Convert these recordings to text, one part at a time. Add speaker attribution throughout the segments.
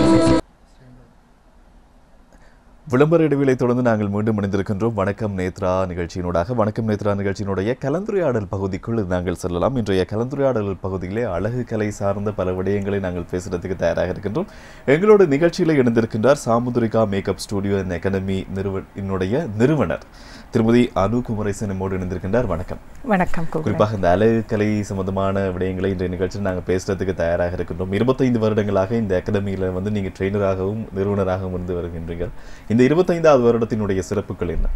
Speaker 1: விளம்பர இடைவேளை தொடர்ந்து நாங்கள் மீண்டும் இணைந்திருக்கின்றோம் வணக்கம் நேத்ரா நிகழ்ச்சியினூடாக வணக்கம் நேத்ரா நிகழ்ச்சியினுடைய கலந்துரையாடல் பகுதிக்குள் நாங்கள் செல்லலாம் இன்றைய கலந்துரையாடல் பகுதியிலே அழகு கலை சார்ந்த பல விடயங்களை நாங்கள் பேசுறதுக்கு தயாராக இருக்கின்றோம் எங்களோட நிகழ்ச்சியில் இணைந்திருக்கின்றார் Samudrika makeup studio and academy நிறுவனுடைய நிறுவனர் திருமதி அனு குமரேசன் நம்மோடு இணைந்திருக்கின்றார் வணக்கம்
Speaker 2: வணக்கம் கோகுல்
Speaker 1: குறிப்பாக இந்த அழகு கலை சம்பந்தமான விடயங்களை இன்றைய நிகழ்ச்சியில் நாங்கள் பேசுறதுக்கு தயாராக இருக்கின்றோம் இருபத்தைந்து வருடங்களாக இந்த அகாடமியில் வந்து நீங்கள் ட்ரெயினராகவும் நிறுவனராகவும் இருந்து வருகின்றீர்கள் இந்த இருபத்தைந்தாவது வருடத்தினுடைய சிறப்புகள் என்ன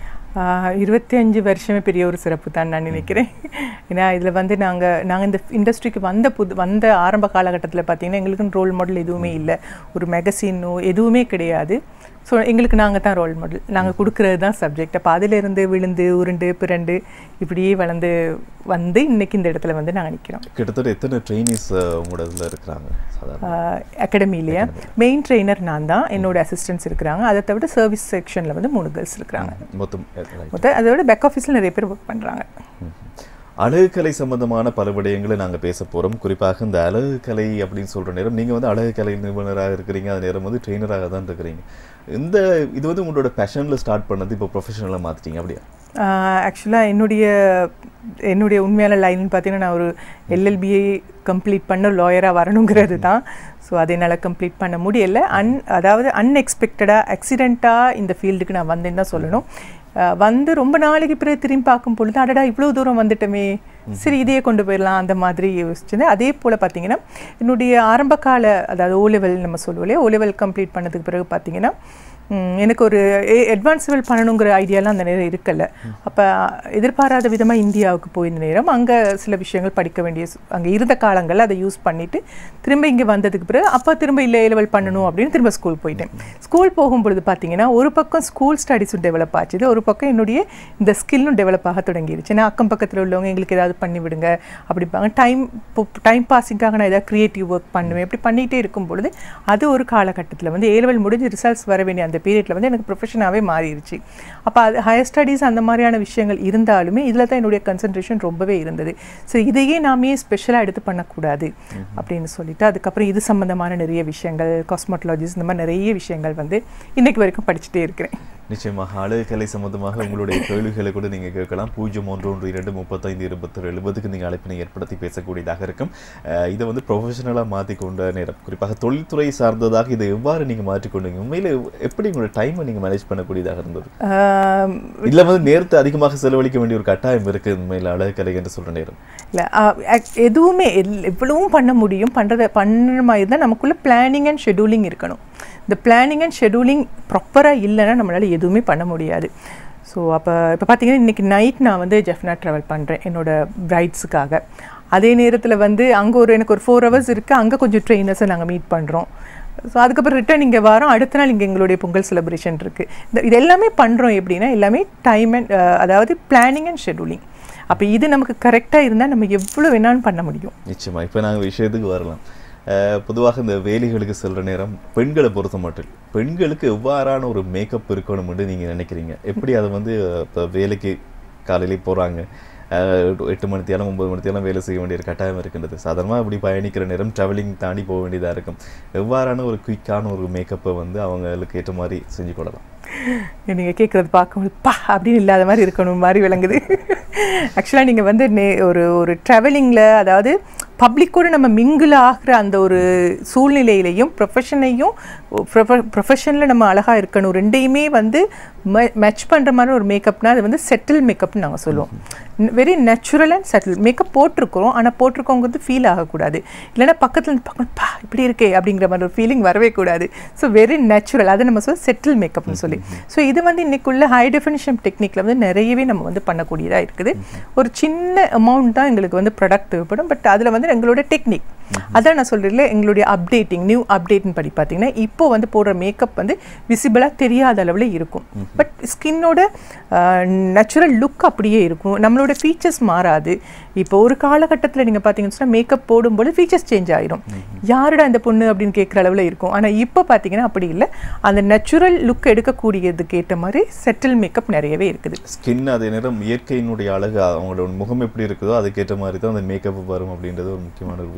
Speaker 2: ஆஹ் இருபத்தி அஞ்சு வருஷமே பெரிய ஒரு சிறப்பு தான் நான் நினைக்கிறேன் ஏன்னா இதில் வந்து நாங்கள் நாங்கள் இந்த இண்டஸ்ட்ரிக்கு வந்த புது வந்த ஆரம்ப காலகட்டத்தில் பார்த்தீங்கன்னா எங்களுக்குன்னு ரோல் மாடல் எதுவுமே இல்லை ஒரு மெகசினோ எதுவுமே கிடையாது ஸோ எங்களுக்கு நாங்கள் தான் ரோல் மாடல் நாங்கள் கொடுக்குறது தான் சப்ஜெக்ட் அப்போ அதிலிருந்து விழுந்து உருண்டு பிறண்டு இப்படியே வளர்ந்து வந்து இன்னைக்கு இந்த இடத்துல வந்து நாங்கள் நிற்கிறோம்
Speaker 1: கிட்டத்தட்ட எத்தனை ட்ரெயினிஸ் உங்களோட இதில் இருக்கிறாங்க சாதாரண
Speaker 2: அகாடமிலேயே மெயின் ட்ரெயினர் நான் தான் என்னோட அசிஸ்டன்ட்ஸ் இருக்கிறாங்க அதை தவிர சர்வீஸ் செக்ஷனில் வந்து மூணு கேர்ள்ஸ் இருக்கிறாங்க
Speaker 1: மொத்தம் எத்தனை?
Speaker 2: மொத்தம் அதை விட பேக் ஆஃபீஸில் நிறைய பேர் ஒர்க் பண்ணுறாங்க
Speaker 1: ம்ஹும். அழகுக்கலை சம்பந்தமான பல விடயங்களை நாங்கள் பேச போகிறோம் குறிப்பாக இந்த அழகுக்கலை அப்படின்னு சொல்கிற நேரம் நீங்கள் வந்து அழகுக்கலை நிபுணராக இருக்கிறீங்க அந்த நேரம் வந்து ட்ரெயினராக தான் இருக்கிறீங்க இந்த இது வந்து உங்களோட பேஷனில் ஸ்டார்ட் பண்ணது இப்போ ப்ரொஃபஷனலாக மாற்றிட்டீங்க அப்படியா
Speaker 2: ஆக்சுவலாக என்னுடைய என்னுடைய உண்மையான லைன் பார்த்தீங்கன்னா நான் ஒரு எல்எல்பிஐ கம்ப்ளீட் பண்ண லாயராக வரணுங்கிறது தான் ஸோ அதை என்னால் கம்ப்ளீட் பண்ண முடியல அன் அதாவது அன்எக்ஸ்பெக்டடாக ஆக்சிடெண்ட்டாக இந்த ஃபீல்டுக்கு நான் வந்தேன்னு தான் சொல்லணும் ஆஹ் வந்து ரொம்ப நாளைக்கு பிறகு திரும்பி பார்க்கும் பொழுது அடடா இவ்வளோ தூரம் வந்துட்டோமே சரி இதையே கொண்டு போயிடலாம் அந்த மாதிரி யோசிச்சிருந்தேன் அதே போல் பார்த்தீங்கன்னா என்னுடைய ஆரம்ப கால அதாவது ஓ லெவல் நம்ம சொல்லுவோம் இல்லையா ஓ லெவல் கம்ப்ளீட் பண்ணதுக்கு பிறகு பார்த்தீங்கன்னா ம், எனக்கு ஒரு அட்வான்ஸ் லெவல் பண்ணணுங்கிற ஐடியாலாம் அந்த நேரம் இருக்கல அப்போ எதிர்பாராத விதமாக இந்தியாவுக்கு போயிருந்த நேரம் அங்கே சில விஷயங்கள் படிக்க வேண்டிய அங்கே இருந்த காலங்களில் அதை யூஸ் பண்ணிட்டு திரும்ப இங்கே வந்ததுக்கு பிறகு அப்போ திரும்ப இல்லை லெவல் பண்ணணும் அப்படின்னு திரும்ப ஸ்கூல் போயிட்டேன் ஸ்கூல் போகும் பொழுது பார்த்தீங்கன்னா ஒரு பக்கம் ஸ்கூல் ஸ்டடீஸும் டெவலப் ஆச்சுது ஒரு பக்கம் என்னுடைய இந்த ஸ்கில்லும் டெவலப் ஆக தொடங்கிடுச்சு நான் அக்கம் பக்கத்தில் உள்ளவங்க எங்களுக்கு ஏதாவது பண்ணி விடுங்க அப்படிப்பாங்க டைம் டைம் பாஸிங்காக நான் ஏதாவது க்ரியேட்டிவ் ஒர்க் பண்ணுவேன் இப்படி பண்ணிகிட்டே இருக்கும் பொழுது அது ஒரு காலகட்டத்தில் வந்து ஏ லெவல் முடிஞ்சு ரிசல்ட்ஸ் வர வேண்டிய அந்த பீரியடில் வந்து எனக்கு ப்ரொஃபஷனாகவே மாறிடுச்சு அப்போ அது ஹையர் ஸ்டடீஸ் அந்த மாதிரியான விஷயங்கள் இருந்தாலுமே இதில் தான் என்னுடைய கன்சன்ட்ரேஷன் ரொம்பவே இருந்தது ஸோ இதையே நாமே ஸ்பெஷலாக எடுத்து பண்ணக்கூடாது அப்படின்னு சொல்லிட்டு அதுக்கப்புறம் இது சம்மந்தமான நிறைய விஷயங்கள் காஸ்மெட்டாலஜிஸ் இந்த மாதிரி நிறைய விஷயங்கள் வந்து இன்னைக்கு வரைக்கும் படிச்சுட்டே இருக்கிறேன்
Speaker 1: நிச்சயமாக அழகுக்கலை சம்பந்தமாக உங்களுடைய கேள்விகளை கூட நீங்கள் கேட்கலாம் பூஜ்ஜியம் ஒன்று ஒன்று இரண்டு முப்பத்தைந்து இருபத்தொரு எழுபதுக்கு நீங்கள் அழைப்பினை ஏற்படுத்தி பேசக்கூடியதாக இருக்கும் அஹ் இதை வந்து ப்ரொஃபஷனலாக மாற்றி கொண்ட நேரம் குறிப்பாக தொழில்துறை சார்ந்ததாக இதை எவ்வாறு நீங்கள் மாற்றிக்கொண்டீங்க உண்மையில் எப்படி உங்களோட டைமை நீங்கள் மேனேஜ் பண்ணக்கூடியதாக இருந்தது
Speaker 2: ஆம்,
Speaker 1: இதில் வந்து நேரத்தை அதிகமாக செலவழிக்க வேண்டிய ஒரு கட்டாயம் இருக்குது உண்மையில் அழகுக்கலை என்று சொல்கிற நேரம்
Speaker 2: இல்லை எதுவுமே எல்- எவ்வளவும் பண்ண முடியும் பண்ணுறத பண்ணுற மாதிரி தான் நமக்குள்ள பிளானிங் அண்ட் ஷெடியூலிங் இருக்கணும் இந்த பிளானிங் அண்ட் ஷெடியூலிங் ப்ராப்பராக இல்லைன்னா நம்மளால் எதுவுமே பண்ண முடியாது ஸோ அப்போ இப்போ பார்த்தீங்கன்னா இன்றைக்கி நைட் நான் வந்து ஜெஃப்னா ட்ராவல் பண்ணுறேன் என்னோட பிரைட்ஸுக்காக அதே நேரத்தில் வந்து அங்கே ஒரு எனக்கு ஒரு ஃபோர் ஹவர்ஸ் இருக்குது அங்கே கொஞ்சம் ட்ரெயினர்ஸை நாங்கள் மீட் பண்ணுறோம் ஸோ அதுக்கப்புறம் ரிட்டர்ன் இங்கே வரோம் அடுத்த நாள் இங்கே எங்களுடைய பொங்கல் செலிப்ரேஷன் இருக்குது இந்த இது எல்லாமே பண்ணுறோம் எப்படின்னா எல்லாமே டைம் அண்ட் அதாவது பிளானிங் அண்ட் ஷெடியூலிங் அப்போ இது நமக்கு கரெக்டாக இருந்தால் நம்ம எவ்வளோ வேணாலும் பண்ண முடியும்
Speaker 1: நிச்சயமா இப்போ நாங்கள் விஷயத்துக்கு வரலாம் அஹ் பொதுவாக இந்த வேலைகளுக்கு செல்ற நேரம் பெண்களை பொறுத்த மட்டும் பெண்களுக்கு எவ்வாறான ஒரு மேக்கப் இருக்கணும்னு நீங்க நினைக்கிறீங்க எப்படி அதை வந்து இப்போ வேலைக்கு காலையிலே போறாங்க அஹ் எட்டு மணித்தியாலும் ஒன்பது மணித்தியாலும் வேலை செய்ய வேண்டிய ஒரு கட்டாயம் இருக்கின்றது சாதாரணமாக இப்படி பயணிக்கிற நேரம் ட்ராவலிங் தாண்டி போக வேண்டியதாக இருக்கும் எவ்வாறான ஒரு குயிக்கான ஒரு மேக்கப்பை வந்து அவங்களுக்கு ஏற்ற மாதிரி செஞ்சு கொள்ளலாம்
Speaker 2: நீங்கள் கேட்குறது பார்க்கும்போது பா அப்படின்னு இல்லாத மாதிரி இருக்கணும் மாதிரி விளங்குது ஆக்சுவலாக நீங்கள் வந்து நே ஒரு ஒரு ட்ராவலிங்கில் அதாவது பப்ளிக்கோட நம்ம மிங்கிள் ஆகிற அந்த ஒரு சூழ்நிலையிலையும் ப்ரொஃபஷனையும் ப்ரொஃபஷனில் நம்ம அழகாக இருக்கணும் ரெண்டையுமே வந்து மேட்ச் பண்ணுற மாதிரி ஒரு மேக்கப்னா அது வந்து செட்டில் மேக்கப்னு நாங்கள் சொல்லுவோம் very natural and subtle makeup போட்டிருக்கிறோம் ஆனால் போட்டிருக்கோங்கிறது ஃபீல் ஆகக்கூடாது இல்லைன்னா பக்கத்தில் இருந்து பார்க்கணும் பா இப்படி இருக்கே அப்படிங்கிற மாதிரி ஒரு ஃபீலிங் வரவே கூடாது ஸோ வெரி நேச்சுரல் அதை நம்ம சொல்ல செட்டில் மேக்கப்னு சொல்லி ஸோ இது வந்து இன்னைக்குள்ள ஹை டெஃபினிஷன் டெக்னிக்கில் வந்து நிறையவே நம்ம வந்து பண்ணக்கூடியதாக இருக்குது ஒரு சின்ன அமௌண்ட் தான் எங்களுக்கு வந்து ப்ராடக்ட் தேவைப்படும் பட் அதில் வந்து எங்களோட டெக்னிக் அதான் நான் சொல்கிறேன்ல எங்களுடைய அப்டேட்டிங் நியூ அப்டேட்னு படி பார்த்தீங்கன்னா இப்போ வந்து போடுற மேக்கப் வந்து விசிபிளாக தெரியாத அளவில் இருக்கும் பட் ஸ்கின்னோட நேச்சுரல் லுக் அப்படியே இருக்கும் நம்மளோட ஃபீச்சர்ஸ் மாறாது இப்போ ஒரு காலகட்டத்தில் நீங்கள் பார்த்தீங்கன்னு சொன்னால் மேக்கப் போடும்போது ஃபீச்சர்ஸ் சேஞ்ச் ஆயிரும் யாருடா இந்த பொண்ணு அப்படின்னு கேட்குற அளவில் இருக்கும் ஆனால் இப்போ பார்த்தீங்கன்னா அப்படி இல்லை அந்த நேச்சுரல் லுக் எடுக்கக்கூடியதுக்கு ஏற்ற மாதிரி செட்டில் மேக்கப் நிறையவே இருக்குது
Speaker 1: ஸ்கின் அதே நேரம் இயற்கையினுடைய அழகு அவங்களோட முகம் எப்படி இருக்குதோ அதுக்கேற்ற மாதிரி தான் அந்த மேக்கப் வரும் அப்படின்றது ஒரு முக்கியமான ஒரு விஷயம் வந்து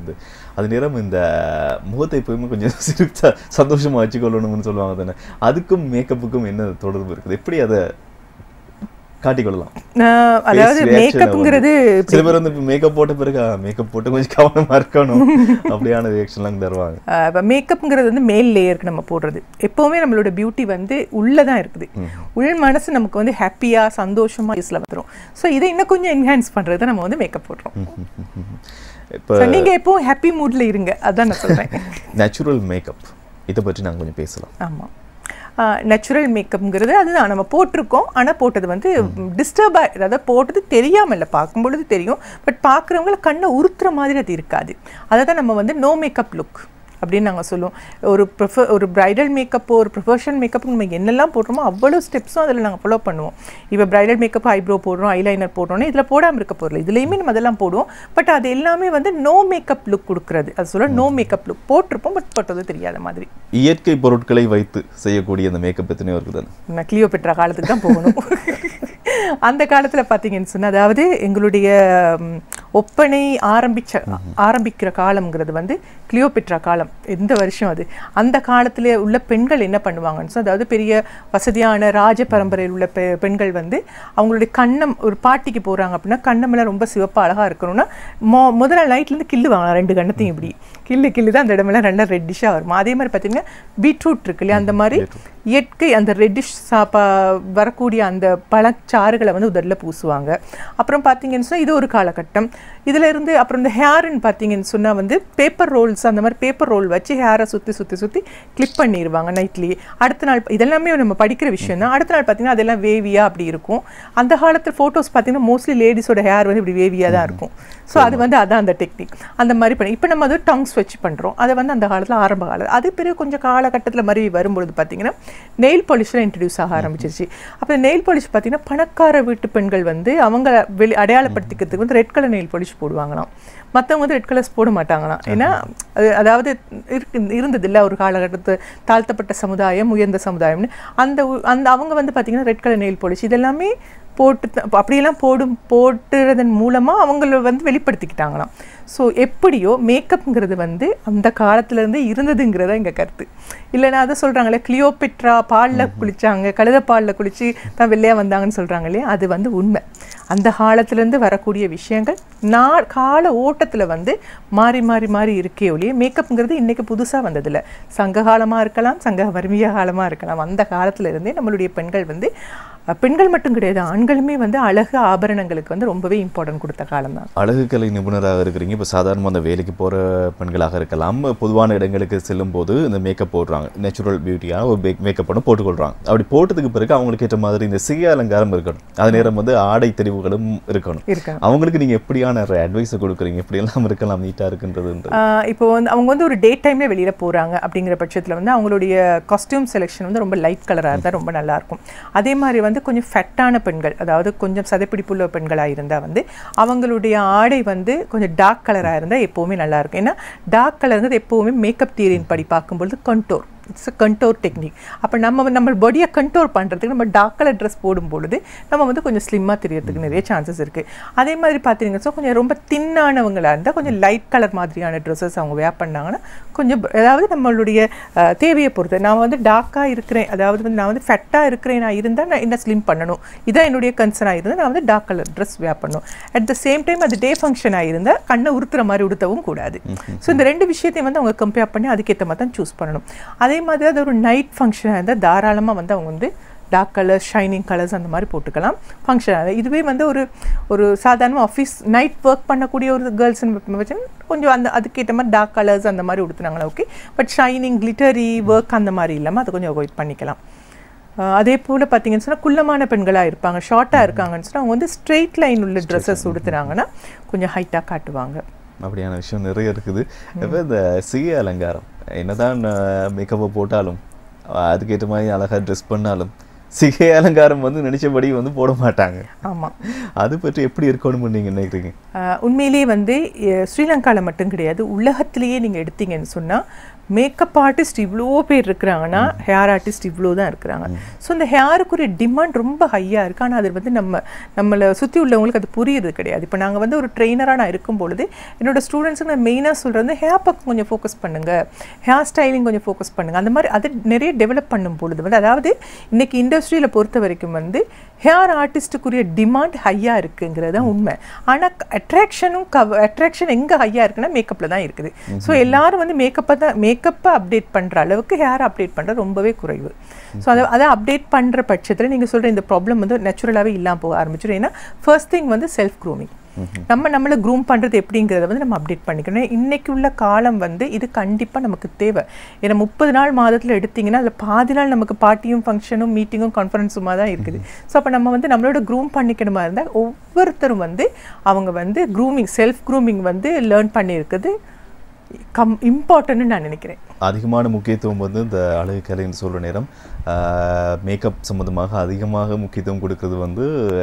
Speaker 1: வந்து அது நேரம் இந்த முகத்தை எப்பயுமே கொஞ்சம் சிரிச்சா சந்தோஷமா வச்சுக்கொள்ளணும்னு சொல்லுவாங்க தானே அதுக்கும் மேக்கப்புக்கும் என்ன தொடர்பு இருக்குது எப்படி அதை காட்டிக்கொள்ளலாம்
Speaker 2: ஆஹ் அதாவது
Speaker 1: Face reaction
Speaker 2: மேக்கப்புங்கிறது
Speaker 1: வந்து. சில பேர் வந்து மேக்கப் போட்ட பிறகு மேக்கப் போட்டு கொஞ்சம் கவனமா இருக்கணும் அப்படியான ரியாக்ஷன்லாம் தருவாங்க
Speaker 2: இப்போ மேக்கப்புங்கிறது வந்து மேல் லேயருக்கு நம்ம போடுறது எப்போவுமே நம்மளோட பியூட்டி வந்து உள்ளே தான் இருக்குது உள் மனசு நமக்கு வந்து ஹாப்பியாக சந்தோஷமாக ஃபேஸில் வந்துடும் ஸோ இதை இன்னும் கொஞ்சம் என்ஹான்ஸ் பண்ணுறது நம்ம வந்து மேக்கப் போடுறோம்
Speaker 1: இப்போ
Speaker 2: ஸோ நீங்கள் எப்பவும் ஹாப்பி மூடில் இருங்க அதான் நான் சொல்கிறேன்
Speaker 1: நேச்சுரல் மேக்கப் இதை பற்றி நாங்கள் கொஞ்சம் பேசலாம்
Speaker 2: ஆமாம் நேச்சுரல் மேக்கப்ங்கிறது அதுதான் நம்ம போட்டிருக்கோம் ஆனால் போட்டது வந்து டிஸ்டர்பாக அதாவது போட்டது தெரியாமல் இல்லை பார்க்கும் பொழுது தெரியும் பட் பார்க்குறவங்கள கண்ணை உறுத்துற மாதிரி அது இருக்காது அதை தான் நம்ம வந்து நோ மேக்கப் லுக் அப்படின்னு நாங்கள் சொல்லுவோம் ஒரு ப்ரிஃப ஒரு பிரைடல் மேக்கப் ஒரு ப்ரொஃபஷனல் மேக்கப் நம்ம என்னெல்லாம் போடுறோமோ அவ்வளோ ஸ்டெப்ஸும் அதில் நாங்கள் ஃபாலோ பண்ணுவோம் இப்போ பிரைடல் மேக்கப் ஐப்ரோ போடுறோம் ஐலைனர் போடுறோம்னா இதில் போடாமல் இருக்க போகிறல இதுலேயுமே நம்ம அதெல்லாம் போடுவோம் பட் அது எல்லாமே வந்து நோ மேக்கப் லுக் கொடுக்குறது அது சொல்ல நோ மேக்கப் லுக் போட்டிருப்போம் பட் போட்டது தெரியாத மாதிரி
Speaker 1: இயற்கை பொருட்களை வைத்து செய்யக்கூடிய அந்த மேக்கப் எத்தனையோ இருக்குது தானே
Speaker 2: நான் கிளியோ பெற்ற காலத்துக்கு தான் போகணும் அந்த காலத்தில் பார்த்தீங்கன்னு சொன்னால் அதாவது எங்களுடைய ம், ஒப்பனை ஆரம்பிச்ச ஆரம்பிக்கிற காலம்ங்கிறது வந்து கிளியோபெட்ரா காலம் எந்த வருஷம் அது அந்த காலத்தில் உள்ள பெண்கள் என்ன பண்ணுவாங்கன்னு சொன்னா, அதாவது பெரிய வசதியான ராஜ பரம்பரையில் உள்ள பெ பெண்கள் வந்து அவங்களுடைய கண்ணம் ஒரு பாட்டிக்கு போகிறாங்க அப்படின்னா கண்ணமெல்லாம் ரொம்ப சிவப்பாக அழகாக இருக்கணும்னா மொ முதல்ல நைட்லேருந்து கில்லு வாங்கலாம் ரெண்டு கண்ணத்தையும் இப்படி கில்லு கில்லு தான் அந்த இடமெல்லாம் நல்லா ரெட்டிஷாக வரும் அதே மாதிரி பார்த்தீங்கன்னா பீட்ரூட் இருக்கு இல்லையா அந்த மாதிரி இயற்கை அந்த ரெட்டிஷ் சாப்பா வரக்கூடிய அந்த பழச்சாறுகளை வந்து உதடில் பூசுவாங்க அப்புறம் பார்த்தீங்கன்னு சொன்னால் இது ஒரு காலகட்டம் இதில் இருந்து அப்புறம் இந்த ஹேருன்னு பார்த்தீங்கன்னு சொன்னால் வந்து பேப்பர் ரோல்ஸ் அந்த மாதிரி பேப்பர் ரோல் வச்சு ஹேரை சுற்றி சுற்றி சுற்றி கிளிப் பண்ணிடுவாங்க நைட்லேயே அடுத்த நாள் இதெல்லாமே நம்ம படிக்கிற விஷயம் தான் அடுத்த நாள் பார்த்தீங்கன்னா அதெல்லாம் வேவியாக அப்படி இருக்கும் அந்த காலத்தில் ஃபோட்டோஸ் பார்த்தீங்கன்னா மோஸ்ட்லி லேடிஸோட ஹேர் வந்து இப்படி வேவியாக தான் இருக்கும் ஸோ அது வந்து அதான் அந்த டெக்னிக் அந்த மாதிரி பண்ணி இப்போ நம்ம அது டங்ஸ் வச்சு பண்ணுறோம் அதை வந்து அந்த காலத்தில் ஆரம்ப காலம் அது பிறகு கொஞ்சம் காலகட்டத்தில் மாதிரி வரும்பொழுது பார்த்தீங்கன்னா நெயில் பாலிஷ்லாம் இன்ட்ரடியூஸ் ஆக ஆரம்பிச்சிருச்சு அப்போ நெயில் பாலிஷ் பார்த்தீங்கன்னா பணக்கார வீட்டு பெண்கள் வந்து அவங்க வெளி அடையாளப்படுத்திக்கிறதுக்கு வந்து ரெட் கலர் நெயில் பாலிஷ் போடுவாங்களாம் மற்றவங்க வந்து ரெட் கலர்ஸ் போட மாட்டாங்களாம் ஏன்னா அது அதாவது இருக்கு இருந்ததில்ல ஒரு காலகட்டத்து தாழ்த்தப்பட்ட சமுதாயம் உயர்ந்த சமுதாயம்னு அந்த உ- அந்த அவங்க வந்து பார்த்தீங்கன்னா ரெட் கலர் நெயில் பாலிஷ் இதெல்லாமே போட்டு த- அப்ப அப்படியெல்லாம் போடும் போட்டுறதன் மூலமாக அவங்கள வந்து வெளிப்படுத்திக்கிட்டாங்களாம் ஸோ எப்படியோ மேக்கப்ங்கிறது வந்து அந்த காலத்துலேருந்து இருந்ததுங்கிறதா எங்கள் கருத்து இல்லைன்னா அதை சொல்கிறாங்களே கிளியோபெட்ரா பாலில் குளிச்சாங்க கழுத பாலில் குளிச்சு தான் வெள்ளையாக வந்தாங்கன்னு சொல்கிறாங்க இல்லையா அது வந்து உண்மை அந்த காலத்துலேருந்து வரக்கூடிய விஷயங்கள் நா கால ஓட்டத்தில் வந்து மாறி மாறி மாறி இருக்கே ஒழிய மேக்கப்ங்கிறது இன்றைக்கி புதுசாக வந்ததில்ல சங்க காலமாக இருக்கலாம் சங்க வறுமைய காலமாக இருக்கலாம் அந்த காலத்துல இருந்தே நம்மளுடைய பெண்கள் வந்து அஹ், பெண்கள் மட்டும் கிடையாது ஆண்களுமே வந்து அழகு ஆபரணங்களுக்கு வந்து ரொம்பவே இம்பார்ட்டன்ட் கொடுத்த காலம் தான்
Speaker 1: அழகுக்கலை நிபுணராக இருக்கிறீங்க இப்போ சாதாரணமாக அந்த வேலைக்கு போகிற பெண்களாக இருக்கலாம் பொதுவான இடங்களுக்கு செல்லும் போது இந்த மேக்கப் போடுறாங்க நேச்சுரல் பியூட்டியான ஒரு மேக்கப் பண்ண போட்டுக்கொள்கிறாங்க அப்படி போட்டதுக்கு பிறகு அவங்களுக்கு ஏற்ற மாதிரி இந்த சிகை அலங்காரம் இருக்கணும் அது நேரம் வந்து ஆடை தெரிவுகளும் இருக்கணும்
Speaker 2: இருக்காங்க
Speaker 1: அவங்களுக்கு நீங்கள் எப்படியான அட்வைஸை கொடுக்குறீங்க எப்படியெல்லாம் இருக்கலாம் நீட்டாக இருக்குன்றதுன்றது
Speaker 2: ஆஹ் இப்போ வந்து அவங்க வந்து ஒரு டே டைம்ல வெளியில போறாங்க அப்படிங்கிற பட்சத்துல வந்து அவங்களுடைய காஸ்டியூம் செலெக்ஷன் வந்து ரொம்ப லைட் கலரா இருந்தா ரொம்ப நல்லா இருக்கும் அதே மாதிரி வந்து கொஞ்சம் ஃபெட்டான பெண்கள் அதாவது கொஞ்சம் சதைப்பிடிப்புள்ள பெண்களா இருந்தா வந்து அவங்களுடைய ஆடை வந்து கொஞ்சம் டார்க் கலரா இருந்தா எப்பவுமே நல்லா இருக்கும் ஏன்னா டார்க் கலருங்கிறது எப்பவுமே மேக்கப் தியரின் படி பார்க்கும்பொழுது கண்டோர் இட்ஸ் கண்டோர் டெக்னிக் அப்போ நம்ம வந்து நம்ம பாடியை கண்டோர் பண்ணுறதுக்கு நம்ம டார்க் கலர் ட்ரெஸ் போடும் பொழுது நம்ம வந்து கொஞ்சம் ஸ்லிம்மாக தெரியறதுக்கு நிறைய சான்சஸ் இருக்குது அதே மாதிரி பார்த்தீங்கன்னா so கொஞ்சம் ரொம்ப தின்னானவங்களா இருந்தால் கொஞ்சம் லைட் கலர் மாதிரியான ட்ரெஸ்ஸஸ் அவங்க வேர் பண்ணாங்கன்னா கொஞ்சம் ப- அதாவது நம்மளுடைய அஹ், தேவையை பொறுத்து நான் வந்து டார்க்காக இருக்கிறேன் அதாவது வந்து நான் வந்து ஃபெட்டாக இருக்கிறேன் நான் இருந்தால் நான் என்ன ஸ்லிம் பண்ணணும் இதான் என்னுடைய கன்சர்னாக இருந்தால் நான் வந்து டார்க் கலர் ட்ரெஸ் வேர் பண்ணணும் அட் த சேம் டைம் அது டே ஃபங்க்ஷனாக இருந்தால் கண்ணை உறுத்துற மாதிரி உடுத்தவும் கூடாது ஸோ இந்த ரெண்டு விஷயத்தையும் வந்து அவங்க கம்பேர் பண்ணி அதுக்கேற்ற மாதிரி தான் சூஸ் பண்ணணும் அதே மாதிரி அது ஒரு நைட் ஃபங்க்ஷனாக இருந்தால் தாராளமாக வந்து அவங்க வந்து டார்க் கலர் ஷைனிங் கலர்ஸ் அந்த மாதிரி போட்டுக்கலாம் ஃபங்க்ஷன் இதுவே வந்து ஒரு ஒரு சாதாரண ஆஃபீஸ் நைட் ஒர்க் பண்ணக்கூடிய ஒரு கேர்ள்ஸ் கொஞ்சம் அந்த அதுக்கேற்ற மாதிரி டார்க் கலர்ஸ் அந்த மாதிரி உடுத்துனாங்களா okay but shining glittery work அந்த மாதிரி இல்லாமல் அதை கொஞ்சம் அவாய்ட் பண்ணிக்கலாம் அஹ் அதே போல் பார்த்தீங்கன்னு சொன்னால் குள்ளமான பெண்களாக இருப்பாங்க ஷார்ட்டாக இருக்காங்கன்னு சொன்னால் அவங்க வந்து ஸ்ட்ரெயிட் லைன் உள்ள ட்ரெஸ்ஸஸ் உடுத்துனாங்கன்னா கொஞ்சம் ஹைட்டாக காட்டுவாங்க
Speaker 1: அப்படியான விஷயம் நிறைய இருக்குது இப்போ இந்த சிகை அலங்காரம் என்னதான் மேக்கப்பை போட்டாலும் அஹ் அதுக்கேற்ற மாதிரி அழகாக ட்ரெஸ் பண்ணாலும் சிகை அலங்காரம் வந்து நினைச்சபடி வந்து போட மாட்டாங்க
Speaker 2: ஆமாம்
Speaker 1: அது பற்றி எப்படி இருக்கணும்னு நீங்கள் நினைக்கிறீங்க
Speaker 2: ஆஹ் உண்மையிலேயே வந்து அஹ் ஸ்ரீலங்காவில் மட்டும் கிடையாது உலகத்திலேயே நீங்கள் எடுத்தீங்கன்னு சொன்னால் மேக்கப் ஆர்டிஸ்ட் இவ்வளோ பேர் இருக்கிறாங்கன்னா ஹேர் ஆர்டிஸ்ட் இவ்வளோ தான் இருக்கிறாங்க ஸோ இந்த ஹேருக்குரிய டிமாண்ட் ரொம்ப ஹையாக இருக்குது ஆனால் அது வந்து நம்ம நம்மளை சுற்றி உள்ளவங்களுக்கு அது புரியுறது கிடையாது இப்போ நாங்கள் வந்து ஒரு ட்ரெயினராக நான் இருக்கும் பொழுது என்னோட ஸ்டூடெண்ட்ஸுக்கு நான் மெயினாக சொல்கிறது ஹேர் பக்கம் கொஞ்சம் ஃபோக்கஸ் பண்ணுங்கள் ஹேர் ஸ்டைலிங் கொஞ்சம் ஃபோக்கஸ் பண்ணுங்கள் அந்த மாதிரி அது நிறைய டெவலப் பண்ணும் பொழுது வந்து அதாவது இன்னைக்கு இண்டஸ்ட்ரியில் பொறுத்த வரைக்கும் வந்து ஹேர் ஆர்டிஸ்ட்டுக்குரிய டிமாண்ட் ஹையாக இருக்குங்கிறது தான் உண்மை ஆனால் அட்ராக்ஷனும் கவ அட்ராக்ஷன் எங்கே ஹையாக இருக்குன்னா மேக்கப்பில் தான் இருக்குது ஸோ எல்லாரும் வந்து மேக்கப்பை தான் மேக்கப்பை அப்டேட் பண்ணுற அளவுக்கு ஹேர் அப்டேட் பண்ணுறது ரொம்பவே குறைவு ஸோ அதை அதை அப்டேட் பண்ணுற பட்சத்தில் நீங்கள் சொல்கிற இந்த ப்ராப்ளம் வந்து நேச்சுரலாகவே இல்லாமல் போக ஆரம்பிச்சிடும் ஏன்னா ஃபர்ஸ்ட் திங் வந்து செல்ஃப் க்ரூமிங் நம்ம நம்மளை க்ரூம் பண்ணுறது எப்படிங்கிறத வந்து நம்ம அப்டேட் பண்ணிக்கணும் இன்னைக்கு உள்ள காலம் வந்து இது கண்டிப்பாக நமக்கு தேவை ஏன்னா முப்பது நாள் மாதத்தில் எடுத்தீங்கன்னா அதில் பாதி நாள் நமக்கு பார்ட்டியும் ஃபங்க்ஷனும் மீட்டிங்கும் கான்ஃபரன்ஸுமா தான் இருக்குது ஸோ அப்போ நம்ம வந்து நம்மளோட க்ரூம் பண்ணிக்கணுமா இருந்தால் ஒவ்வொருத்தரும் வந்து அவங்க வந்து க்ரூமிங் செல்ஃப் க்ரூமிங் வந்து லேர்ன் பண்ணியிருக்குது கம் இம்பார்ட்டன்ட்னு நான் நினைக்கிறேன்
Speaker 1: அதிகமான முக்கியத்துவம் வந்து இந்த அழகு கலைன்னு சொல்கிற நேரம் மேக்கப் சம்மந்தமாக அதிகமாக முக்கியத்துவம் கொடுக்கறது வந்து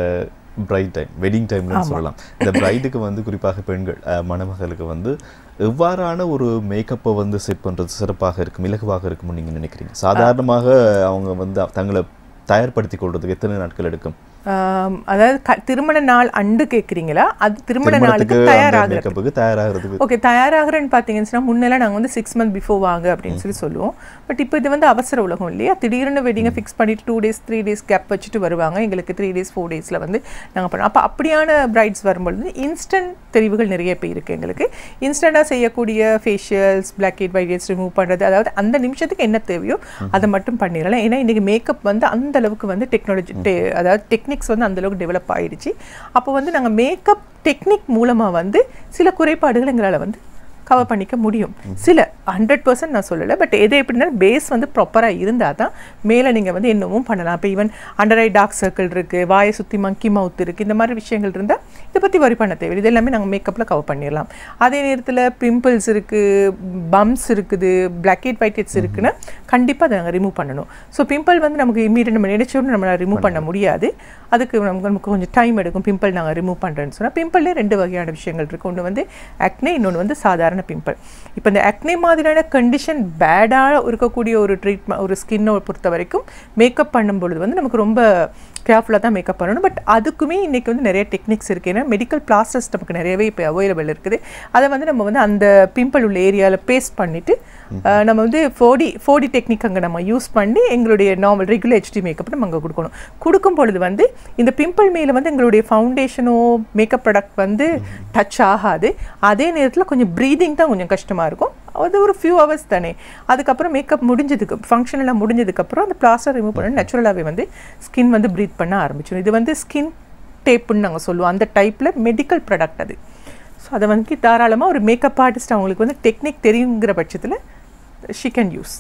Speaker 1: பிரைட் டைம் வெட்டிங் டைம்னு சொல்லலாம் இந்த பிரைட்டுக்கு வந்து குறிப்பாக பெண்கள் அஹ், மணமகளுக்கு வந்து எவ்வாறான ஒரு மேக்கப்பை வந்து செட் பண்ணுறது சிறப்பாக இருக்கும் இலகுவாக இருக்கும்னு நீங்கள் நினைக்கிறீங்க சாதாரணமாக அவங்க வந்து தங்களை தயார்படுத்திக் கொள்றதுக்கு எத்தனை நாட்கள் எடுக்கும்
Speaker 2: ஆம், அதாவது க- திருமண நாள் அண்டு கேட்குறீங்களா அது திருமண நாளுக்கு
Speaker 1: திருமணத்துக்கு அந்த
Speaker 2: தயாராகிறது
Speaker 1: மேக்கப்புக்கு தயாராகிறதுக்கு
Speaker 2: ஓகே தயாராகிறேன்னு பார்த்தீங்கன்னு சொன்னா முன்னெல்லாம் நாங்கள் வந்து சிக்ஸ் மந்த் பிஃபோர் வாங்க அப்படின்னு சொல்லி சொல்லுவோம் பட் இப்போ இது வந்து அவசர உலகம் இல்லையா திடீர்னு வெட்டிங்கை ஃபிக்ஸ் பண்ணிட்டு two days three days gap வச்சுட்டு வருவாங்க எங்களுக்கு த்ரீ டேஸ் ஃபோர் டேஸில் வந்து நாங்கள் பண்ணோம் அப்போ அப்படியான பிரைட்ஸ் வரும்பொழுது இன்ஸ்டன்ட் தெரிவுகள் நிறைய பேர் இருக்குது எங்களுக்கு இன்ஸ்டண்ட்டாக செய்யக்கூடிய facials blackhead whiteheads remove பண்ணுறது அதாவது அந்த நிமிஷத்துக்கு என்ன தேவையோ அதை மட்டும் பண்ணிடலாம் ஏன்னா இன்றைக்கி மேக்கப் வந்து அந்த அளவுக்கு வந்து டெக்னாலஜி அதாவது டெக்னிக்ஸ் வந்து அந்த அளவுக்கு டெவலப் ஆயிடுச்சு அப்போ வந்து நாங்கள் மேக்கப் டெக்னிக் மூலமாக வந்து சில குறைபாடுகள் எங்களால் வந்து கவர் பண்ணிக்க முடியும் சில ஹண்ட்ரட் பர்சன்ட் நான் சொல்லலை பட் எது எப்படின்னா பேஸ் வந்து ப்ராப்பராக இருந்தால் தான் மேலே நீங்கள் வந்து என்னவும் பண்ணலாம் இப்போ even under eye dark circle இருக்குது வாயை சுற்றி மங்கி மவுத் இருக்குது இந்த மாதிரி விஷயங்கள் இருந்தால் இதை பற்றி வரி பண்ண தேவை இது எல்லாமே நாங்கள் மேக்கப்பில் கவர் பண்ணிடலாம் அதே நேரத்தில் பிம்பிள்ஸ் இருக்குது பம்ஸ் இருக்குது பிளாக் ஹெட் ஒயிட் ஹெட்ஸ் இருக்குன்னா கண்டிப்பாக அதை நாங்கள் ரிமூவ் பண்ணணும் ஸோ பிம்பிள் வந்து நமக்கு இம்மீடியட் நம்ம நினைச்சோன்னு நம்மளால் ரிமூவ் பண்ண முடியாது அதுக்கு நமக்கு நமக்கு கொஞ்சம் டைம் எடுக்கும் பிம்பிள் நாங்கள் ரிமூவ் பண்ணுறேன்னு சொன்னால் பிம்பிள்லேயே ரெண்டு வகையான விஷயங்கள் இருக்குது ஒன்று வந்து அக்னே இன்னொன்று வந்து சாதாரண பிம்பிள் இப்போ இந்த அக்னே மாதிரியான கண்டிஷன் பேடாக இருக்கக்கூடிய ஒரு ட்ரீட்மெண்ட் ஒரு ஸ்கின்னை பொறுத்த வரைக்கும் மேக்கப் பண்ணும் பொழுது வந்து நமக்கு ரொம்ப கேர்ஃபுல்லாக தான் மேக்கப் பண்ணணும் பட் அதுக்குமே இன்றைக்கி வந்து நிறைய டெக்னிக்ஸ் இருக்குது ஏன்னா மெடிக்கல் பிளாஸ்டர்ஸ் நமக்கு நிறையவே இப்போ அவைலபிள் இருக்குது அதை வந்து நம்ம வந்து அந்த பிம்பிள் உள்ள ஏரியாவில் பேஸ்ட் பண்ணிவிட்டு நம்ம வந்து ஃபோடி ஃபோடி டெக்னிக் அங்கே நம்ம யூஸ் பண்ணி எங்களுடைய நார்மல் ரெகுலர் ஹெச்டி மேக்கப் நம்ம அங்கே கொடுக்கணும் கொடுக்கும் பொழுது வந்து இந்த பிம்பிள் மேலே வந்து எங்களுடைய ஃபவுண்டேஷனோ மேக்கப் ப்ராடக்ட் வந்து டச் ஆகாது அதே நேரத்தில் கொஞ்சம் ப்ரீதிங் தான் கொஞ்சம் கஷ்டமாக இருக்கும் அது ஒரு ஃபியூ ஹவர்ஸ் தானே அதுக்கப்புறம் மேக்கப் முடிஞ்சதுக்கு ஃபங்க்ஷன் எல்லாம் முடிஞ்சதுக்கப்புறம் அந்த பிளாஸ்டர் ரிமூவ் பண்ணி நேச்சுரலாகவே வந்து ஸ்கின் வந்து ப்ரீத் பண்ண ஆரம்பிச்சிடும் இது வந்து ஸ்கின் டேப்புன்னு நாங்கள் சொல்லுவோம் அந்த டைப்பில் மெடிக்கல் ப்ராடக்ட் அது ஸோ அதை வந்து தாராளமாக ஒரு மேக்கப் ஆர்டிஸ்ட் அவங்களுக்கு வந்து டெக்னிக் தெரியுங்கிற பட்சத்தில் ஷி கேன் யூஸ்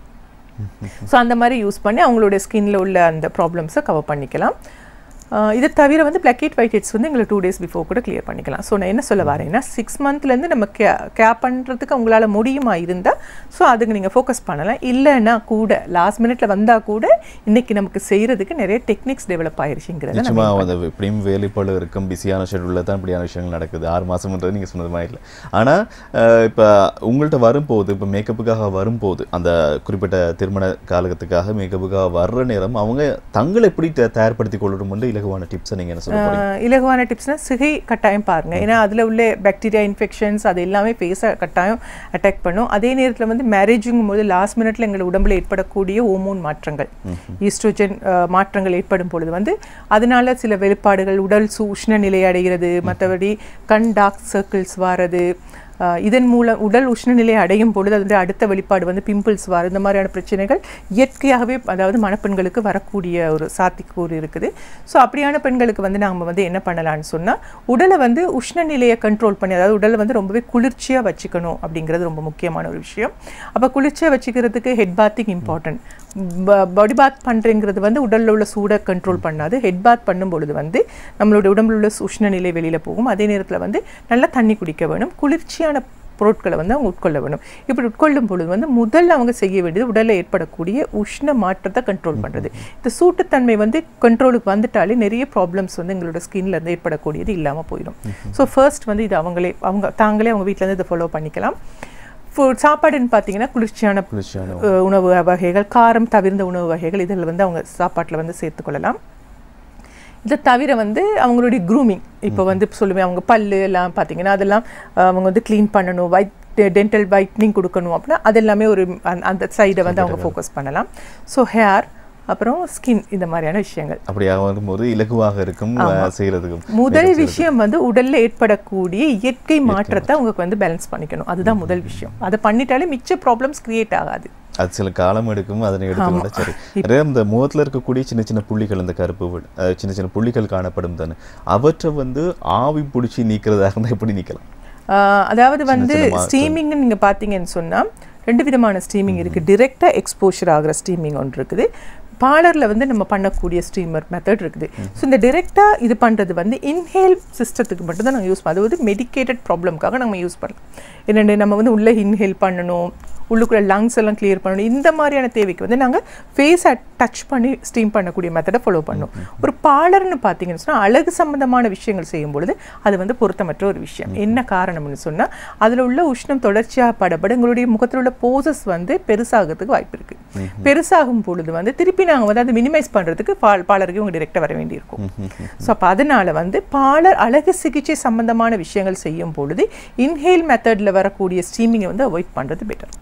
Speaker 2: ஸோ அந்த மாதிரி யூஸ் பண்ணி அவங்களுடைய ஸ்கின்ல உள்ள அந்த ப்ராப்ளம்ஸை கவர் பண்ணிக்கலாம் ஆஹ் இதை தவிர வந்து பிளாக் ஹெட் ஒயிட் ஹெட்ஸ் வந்து எங்களுக்கு டூ டேஸ் பிஃபோர் கூட கிளியர் பண்ணிக்கலாம் ஸோ நான் என்ன சொல்ல வரேன்னா சிக்ஸ் மந்த்லேருந்து நம்ம கே கேப் பண்ணுறதுக்கு உங்களால் முடியுமா இருந்தால் ஸோ அதுக்கு நீங்கள் ஃபோக்கஸ் பண்ணலாம் இல்லைன்னா கூட லாஸ்ட் மினிட்ல வந்தால் கூட இன்னைக்கு நமக்கு செய்கிறதுக்கு நிறைய டெக்னிக்ஸ் டெவலப் ஆயிருச்சுங்கிறத நம்ம
Speaker 1: நிச்சயமா வந்து எப்படியும் வேலைப்பாடு இருக்கும் பிஸியான ஷெட்யூலில் தான் இப்படியான விஷயங்கள் நடக்குது ஆறு மாதம்ன்றது நீங்கள் சொன்னது மாதிரி இல்லை ஆனால் இப்போ உங்கள்கிட்ட வரும்போது இப்போ மேக்கப்புக்காக வரும்போது அந்த குறிப்பிட்ட திருமண காலகத்துக்காக மேக்கப்புக்காக வர்ற நேரம் அவங்க தங்களை எப்படி த- தயார்படுத்திக் கொள்ளணும்னு இலகுவான டிப்ஸை நீங்கள் என்ன சொல்ல போறீங்க
Speaker 2: ஆஹ் இலகுவான டிப்ஸ்னா சிகை கட்டாயம் பாருங்க ஏன்னா அதில் உள்ள பாக்டீரியா இன்ஃபெக்ஷன்ஸ் அது எல்லாமே ஃபேஸை கட்டாயம் அட்டாக் பண்ணும் அதே நேரத்தில் வந்து மேரேஜுங்கும் போது லாஸ்ட் மினிட்ல எங்கள் உடம்புல ஏற்படக்கூடிய ஹோமோன் மாற்றங்கள் ஈஸ்ட்ரோஜன் மாற்றங்கள் ஏற்படும் பொழுது வந்து அதனால சில வெளிப்பாடுகள் உடல் சு உஷ்ண நிலை அடைகிறது மற்றபடி கண் டார்க் சர்க்கிள்ஸ் வாரது ஆஹ் இதன் மூலம் உடல் உஷ்ணநிலை அடையும் பொழுது அதனுடைய அடுத்த வெளிப்பாடு வந்து பிம்பிள்ஸ் வர இந்த மாதிரியான பிரச்சனைகள் இயற்கையாகவே அதாவது மணப்பெண்களுக்கு வரக்கூடிய ஒரு சாத்திக்கூறு இருக்குது ஸோ அப்படியான பெண்களுக்கு வந்து நாம வந்து என்ன பண்ணலாம்னு சொன்னா உடலை வந்து உஷ்ணநிலையை கண்ட்ரோல் பண்ணி அதாவது உடலை வந்து ரொம்பவே குளிர்ச்சியா வச்சுக்கணும் அப்படிங்கிறது ரொம்ப முக்கியமான ஒரு விஷயம் அப்போ குளிர்ச்சியா வச்சுக்கிறதுக்கு head bathing important body bath பண்ணுறேங்கிறது வந்து உடலில் உள்ள சூடை கண்ட்ரோல் பண்ணாது ஹெட் பாத் பண்ணும் பொழுது வந்து நம்மளோட உடம்புல உள்ள உஷ்ணநிலை வெளியில் போகும் அதே நேரத்தில் வந்து நல்லா தண்ணி குடிக்க வேணும் குளிர்ச்சியான பொருட்களை வந்து அவங்க உட்கொள்ள வேணும் இப்படி உட்கொள்ளும் பொழுது வந்து முதல்ல அவங்க செய்ய வேண்டியது உடலில் ஏற்படக்கூடிய உஷ்ண மாற்றத்தை கண்ட்ரோல் பண்ணுறது இந்த சூட்டுத்தன்மை வந்து கண்ட்ரோலுக்கு வந்துட்டாலே நிறைய ப்ராப்ளம்ஸ் வந்து எங்களோட ஸ்கின்ல இருந்து ஏற்படக்கூடியது இல்லாமல் போயிடும் ஸோ ஃபர்ஸ்ட் வந்து இது அவங்களே அவங்க தாங்களே அவங்க வீட்டில் இருந்து இதை ஃபாலோ பண்ணிக்கலாம் ஃபுட் சாப்பாடுன்னு பார்த்தீங்கன்னா குளிர்ச்சியான
Speaker 1: குளிர்ச்சியான
Speaker 2: அஹ், உணவு வகைகள் காரம் தவிர்ந்த உணவு வகைகள் இதில் வந்து அவங்க சாப்பாட்டில் வந்து சேர்த்துக்கொள்ளலாம் இதை தவிர வந்து அவங்களுடைய க்ரூமிங் இப்போ வந்து சொல்லுவேன் அவங்க பல்லு எல்லாம் பார்த்தீங்கன்னா அதெல்லாம் அஹ், அவங்க வந்து க்ளீன் பண்ணணும் வைட் டென்டல் வைட்னிங் கொடுக்கணும் அப்படின்னா அது எல்லாமே ஒரு அந்த- அந்த சைடை வந்து அவங்க ஃபோக்கஸ் பண்ணலாம் ஸோ ஹேர் அப்புறம் ஸ்கின் இந்த மாதிரியான விஷயங்கள்
Speaker 1: அப்படியாக வரும்போது இலகுவாக இருக்கும் அஹ், செய்யறதுக்கும்
Speaker 2: முதல் விஷயம் வந்து உடல்ல ஏற்படக்கூடிய இயற்கை மாற்றத்தை அவங்களுக்கு வந்து பேலன்ஸ் பண்ணிக்கணும் அதுதான் முதல் விஷயம் அதை பண்ணிட்டாலே மிச்ச ப்ராப்ளம்ஸ் கிரியேட் ஆகாது
Speaker 1: அது சில காலம் எடுக்கும் அதனை எடுத்துக்கொள்ள சரி நிறைய இந்த முகத்துல இருக்கக்கூடிய சின்ன சின்ன புள்ளிகள் இந்த கருப்பு வில், அஹ், சின்ன சின்ன புள்ளிகள் காணப்படும் தானே அவற்றை வந்து ஆவி பிடிச்சி நீக்கிறதாக இருந்தால் எப்படி நீக்கலாம்
Speaker 2: ஆஹ் அதாவது வந்து
Speaker 1: சின்ன மா-
Speaker 2: ஸ்டீமிங்னு நீங்க பார்த்தீங்கன்னு சொன்னா ரெண்டு விதமான ஸ்டீமிங் இருக்கு டிரெக்டா எக்ஸ்போஷர் ஆகிற ஸ்டீமிங் ஒன்று இருக்குது பார்லரில் வந்து நம்ம பண்ணக்கூடிய ஸ்டீமர் மெத்தட் இருக்குது ஸோ இந்த டிரெக்டாக இது பண்ணுறது வந்து இன்ஹேல் சிஸ்டத்துக்கு மட்டும் தான் நாங்கள் யூஸ் பண்ணோம் அது வந்து மெடிக்கேட்டட் ப்ராப்ளம்காக நம்ம யூஸ் பண்ணலாம் என்னென்ன நம்ம வந்து உள்ளே இன்ஹேல் பண்ணணும் உள்ளுக்குள்ள லங்ஸ் எல்லாம் கிளியர் பண்ணணும் இந்த மாதிரியான தேவைக்கு வந்து நாங்கள் ஃபேஸை டச் பண்ணி ஸ்டீம் பண்ணக்கூடிய மெத்தடை ஃபாலோ பண்ணோம் ஒரு பார்லர்னு பார்த்தீங்கன்னு சொன்னால் அழகு சம்பந்தமான விஷயங்கள் செய்யும் பொழுது அது வந்து பொருத்தமற்ற ஒரு விஷயம் என்ன காரணம்னு சொன்னால் அதில் உள்ள உஷ்ணம் தொடர்ச்சியாக படப்பட எங்களுடைய முகத்தில் உள்ள போசஸ் வந்து பெருசாகிறதுக்கு வாய்ப்பு இருக்குது பெருசாகும் பொழுது வந்து திருப்பி நாங்கள் வந்து அதை மினிமைஸ் பண்ணுறதுக்கு பால் பார்லருக்கு இவங்க டிரெக்டாக வர வேண்டியிருக்கும் ஸோ அப்போ அதனால் வந்து பார்லர் அழகு சிகிச்சை சம்பந்தமான விஷயங்கள் செய்யும் பொழுது இன்ஹேல் மெத்தடில் வரக்கூடிய ஸ்டீமிங்கை வந்து அவாய்ட் பண்ணுறது பெட்டர்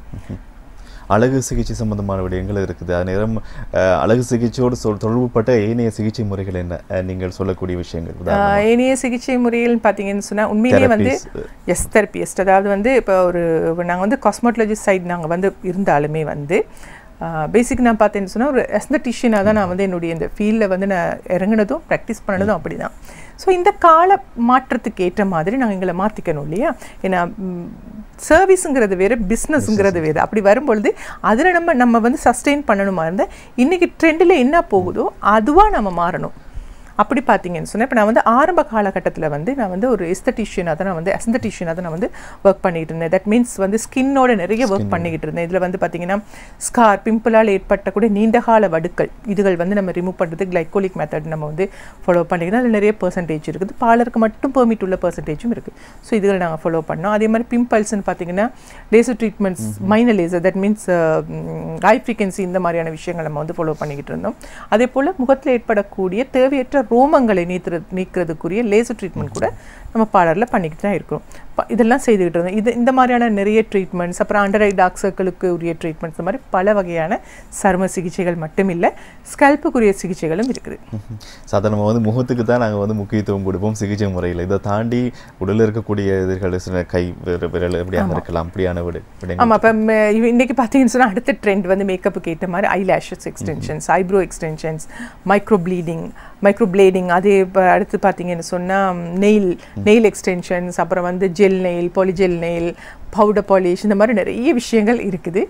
Speaker 1: அழகு சிகிச்சை சம்பந்தமான விடயங்கள் இருக்குது அது நேரம் அஹ், அழகு சிகிச்சையோடு சொல் தொடர்புப்பட்ட ஏனைய சிகிச்சை முறைகள் என்ன அஹ், நீங்கள் சொல்லக்கூடிய விஷயங்கள் உதாரணமா
Speaker 2: ஆஹ் ஏனைய சிகிச்சை முறைகள்னு பார்த்தீங்கன்னு சொன்னால் உண்மையிலேயே வந்து
Speaker 1: Therapies,
Speaker 2: எஸ் தெரப்பிஸ்ட் அதாவது வந்து இப்போ ஒரு நாங்கள் வந்து காஸ்மெட்டாலஜிஸ்ட் சைடு நாங்கள் வந்து இருந்தாலுமே வந்து பேசிக் நான் பார்த்தேன்னு சொன்னால் ஒரு எஸ்தட்டிஷியனாக தான் நான் வந்து என்னுடைய இந்த ஃபீல்டில் வந்து நான் இறங்குனதும் ப்ராக்டிஸ் பண்ணதும் அப்படி தான் ஸோ இந்த கால மாற்றத்துக்கு ஏற்ற மாதிரி நாங்கள் எங்களை மாற்றிக்கணும் இல்லையா ஏன்னா சர்வீஸுங்கிறது வேறு பிஸ்னஸ்ங்கிறது வேறு அப்படி வரும்பொழுது அதில் நம்ம நம்ம வந்து சஸ்டெயின் பண்ணணுமா இருந்தால் இன்றைக்கி ட்ரெண்டில் என்ன போகுதோ அதுவாக நம்ம மாறணும் அப்படி பார்த்தீங்கன்னு சொன்னால் இப்போ நான் வந்து ஆரம்ப காலகட்டத்தில் வந்து நான் வந்து ஒரு எஸ்தட்டிஷியனாக தான் நான் வந்து எஸ்தட்டிஷியனாக தான் நான் வந்து ஒர்க் பண்ணிட்டு இருந்தேன் தட் மீன்ஸ் வந்து ஸ்கின்னோட நிறைய ஒர்க் பண்ணிக்கிட்டு இருந்தேன் இதில் வந்து பார்த்தீங்கன்னா ஸ்கார் பிம்பிளால் ஏற்பட்டக்கூடிய நீண்டகால வடுக்கள் இதுகள் வந்து நம்ம ரிமூவ் பண்ணுறது கிளைகோலிக் மெத்தட் நம்ம வந்து ஃபாலோ பண்ணிக்கிறோம் அதில் நிறைய பர்சன்டேஜ் இருக்குது பார்லருக்கு மட்டும் பெர்மிட் உள்ள பர்சன்டேஜும் இருக்குது ஸோ இதுகளை நாங்கள் ஃபாலோ பண்ணோம் அதே மாதிரி பிம்பிள்ஸ்னு பார்த்தீங்கன்னா laser treatments minor laser that means high frequency இந்த மாதிரியான விஷயங்கள் நம்ம வந்து ஃபாலோ பண்ணிக்கிட்டு இருந்தோம் அதே போல் முகத்தில் ஏற்படக்கூடிய தேவையற்ற ரோமங்களை நீத்துற நீக்கிறதுக்குரிய லேசர் ட்ரீட்மெண்ட் கூட நம்ம பார்லரில் பண்ணிக்கிட்டு தான் இருக்கிறோம் ப- இதெல்லாம் செய்துக்கிட்டு இருந்தோம் இது இந்த மாதிரியான நிறைய ட்ரீட்மெண்ட்ஸ் அப்புறம் அண்டர் ஐ டார்க் சர்க்கிளுக்கு உரிய ட்ரீட்மெண்ட்ஸ் இந்த மாதிரி பல வகையான சரும சிகிச்சைகள் மட்டும் இல்லை ஸ்கல்ப்புக்குரிய சிகிச்சைகளும் இருக்குது
Speaker 1: சாதாரணமாக வந்து முகத்துக்கு தான் நாங்கள் வந்து முக்கியத்துவம் கொடுப்போம் சிகிச்சை முறையில் இதை தாண்டி உடலில் இருக்கக்கூடிய எதிர்கள் சில கை விர- விரல் எப்படியாக இருக்கலாம் அப்படியான விட விடயங்கள்
Speaker 2: ஆமாம் இப்போ இன்னைக்கு பார்த்தீங்கன்னு சொன்னால் அடுத்த ட்ரெண்ட் வந்து மேக்கப்புக்கு ஏற்ற மாதிரி eye lashes extensions eyebrow extensions micro bleeding micro blading அதே இப்போ அடுத்து பார்த்தீங்கன்னு சொன்னால் நெயில் நெயில் எக்ஸ்டென்ஷன்ஸ் அப்புறம் வந்து gel nail polygel nail powder polish இந்த மாதிரி நிறைய விஷயங்கள் இருக்குது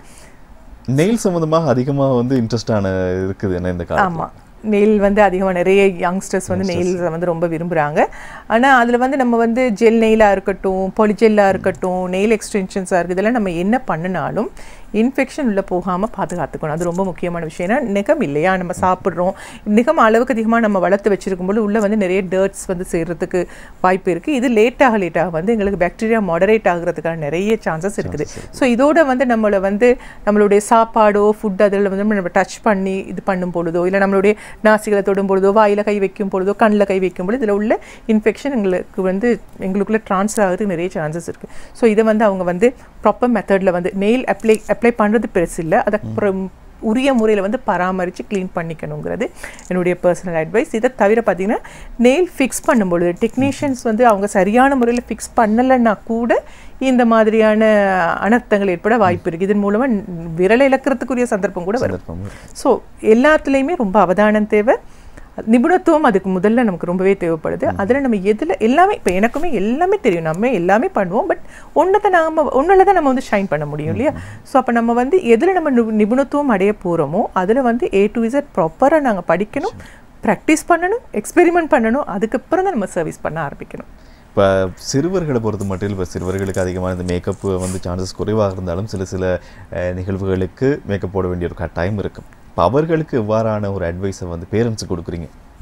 Speaker 1: நெயில் சம்பந்தமாக அதிகமாக வந்து இன்ட்ரெஸ்டான இருக்குது என்ன இந்த காலம்
Speaker 2: ஆமாம் நெயில் வந்து அதிகமாக நிறைய யங்ஸ்டர்ஸ் வந்து நெயில்ஸை வந்து ரொம்ப விரும்புகிறாங்க ஆனால் அதில் வந்து நம்ம வந்து ஜெல் நெயிலாக இருக்கட்டும் பொலிஜெல்லாக இருக்கட்டும் நெயில் எக்ஸ்டென்ஷன்ஸாக இருக்குது இதெல்லாம் நம்ம என்ன பண்ணினாலும் இன்ஃபெக்ஷன் உள்ளே போகாமல் பாதுகாத்துக்கணும் அது ரொம்ப முக்கியமான விஷயம் ஏன்னா நிகம் இல்லையா நம்ம சாப்பிட்றோம் நிகம் அளவுக்கு அதிகமாக நம்ம வளர்த்து வச்சிருக்கும்போது உள்ளே வந்து நிறைய டர்ட்ஸ் வந்து சேர்றதுக்கு வாய்ப்பு இருக்குது இது லேட்டாக லேட்டாக வந்து எங்களுக்கு பாக்டீரியா மாடரேட் ஆகுறதுக்கான நிறைய சான்சஸ் இருக்குது ஸோ இதோட வந்து நம்மளை வந்து நம்மளுடைய சாப்பாடோ ஃபுட் அதில் வந்து நம்ம டச் பண்ணி இது பண்ணும் பொழுதோ இல்லை நம்மளுடைய நாசிகளை தொடும் பொழுதோ வாயில் கை வைக்கும் பொழுதோ கண்ணில் கை வைக்கும் பொழுது இதில் உள்ள இன்ஃபெக்ஷன் எங்களுக்கு வந்து எங்களுக்குள்ளே ட்ரான்ஸ்ஃபர் ஆகிறதுக்கு நிறைய சான்சஸ் இருக்குது ஸோ இதை வந்து அவங்க வந்து ப்ராப்பர் மெத்தடில் வந்து நெயில் அப்ளை அப்ளை பண்ணுறது பெருசு இல்லை அதை அப்புறம் உரிய முறையில் வந்து பராமரித்து க்ளீன் பண்ணிக்கணுங்கிறது என்னுடைய பர்சனல் அட்வைஸ் இதை தவிர பார்த்தீங்கன்னா நெயில் ஃபிக்ஸ் பண்ணும்பொழுது டெக்னீஷியன்ஸ் வந்து அவங்க சரியான முறையில் ஃபிக்ஸ் பண்ணலைன்னா கூட இந்த மாதிரியான அனர்த்தங்கள் ஏற்பட வாய்ப்பு இருக்குது இதன் மூலமாக விரலை இழக்கிறதுக்குரிய சந்தர்ப்பம் கூட வரும்
Speaker 1: சந்தர்ப்பம்
Speaker 2: ஸோ எல்லாத்துலேயுமே ரொம்ப அவதானம் தேவை நிபுணத்துவம் அதுக்கு முதல்ல நமக்கு ரொம்பவே தேவைப்படுது அதில் நம்ம எதில் எல்லாமே இப்போ எனக்குமே எல்லாமே தெரியும் நம்ம எல்லாமே பண்ணுவோம் பட் ஒன்றத்தை நாம ஒன்றில் தான் நம்ம வந்து ஷைன் பண்ண முடியும் இல்லையா ஸோ அப்போ நம்ம வந்து எதில் நம்ம நிபு- நிபுணத்துவம் அடைய போகிறோமோ அதில் வந்து ஏ டு இசட் ப்ராப்பராக நாங்கள் படிக்கணும் ப்ராக்டிஸ் பண்ணணும் எக்ஸ்பெரிமெண்ட் பண்ணணும் அதுக்கப்புறம் தான் நம்ம சர்வீஸ் பண்ண ஆரம்பிக்கணும்
Speaker 1: இப்போ சிறுவர்களை பொறுத்த மட்டும் இப்போ சிறுவர்களுக்கு அதிகமான இந்த மேக்கப் வந்து சான்சஸ் குறைவாக இருந்தாலும் சில சில அஹ், நிகழ்வுகளுக்கு மேக்கப் போட வேண்டிய ஒரு கட்டாயம் இருக்கும் இப்போ அவர்களுக்கு எவ்வாறான ஒரு அட்வைஸை வந்து பேரண்ட்ஸுக்கு கொடுக்குறீங்க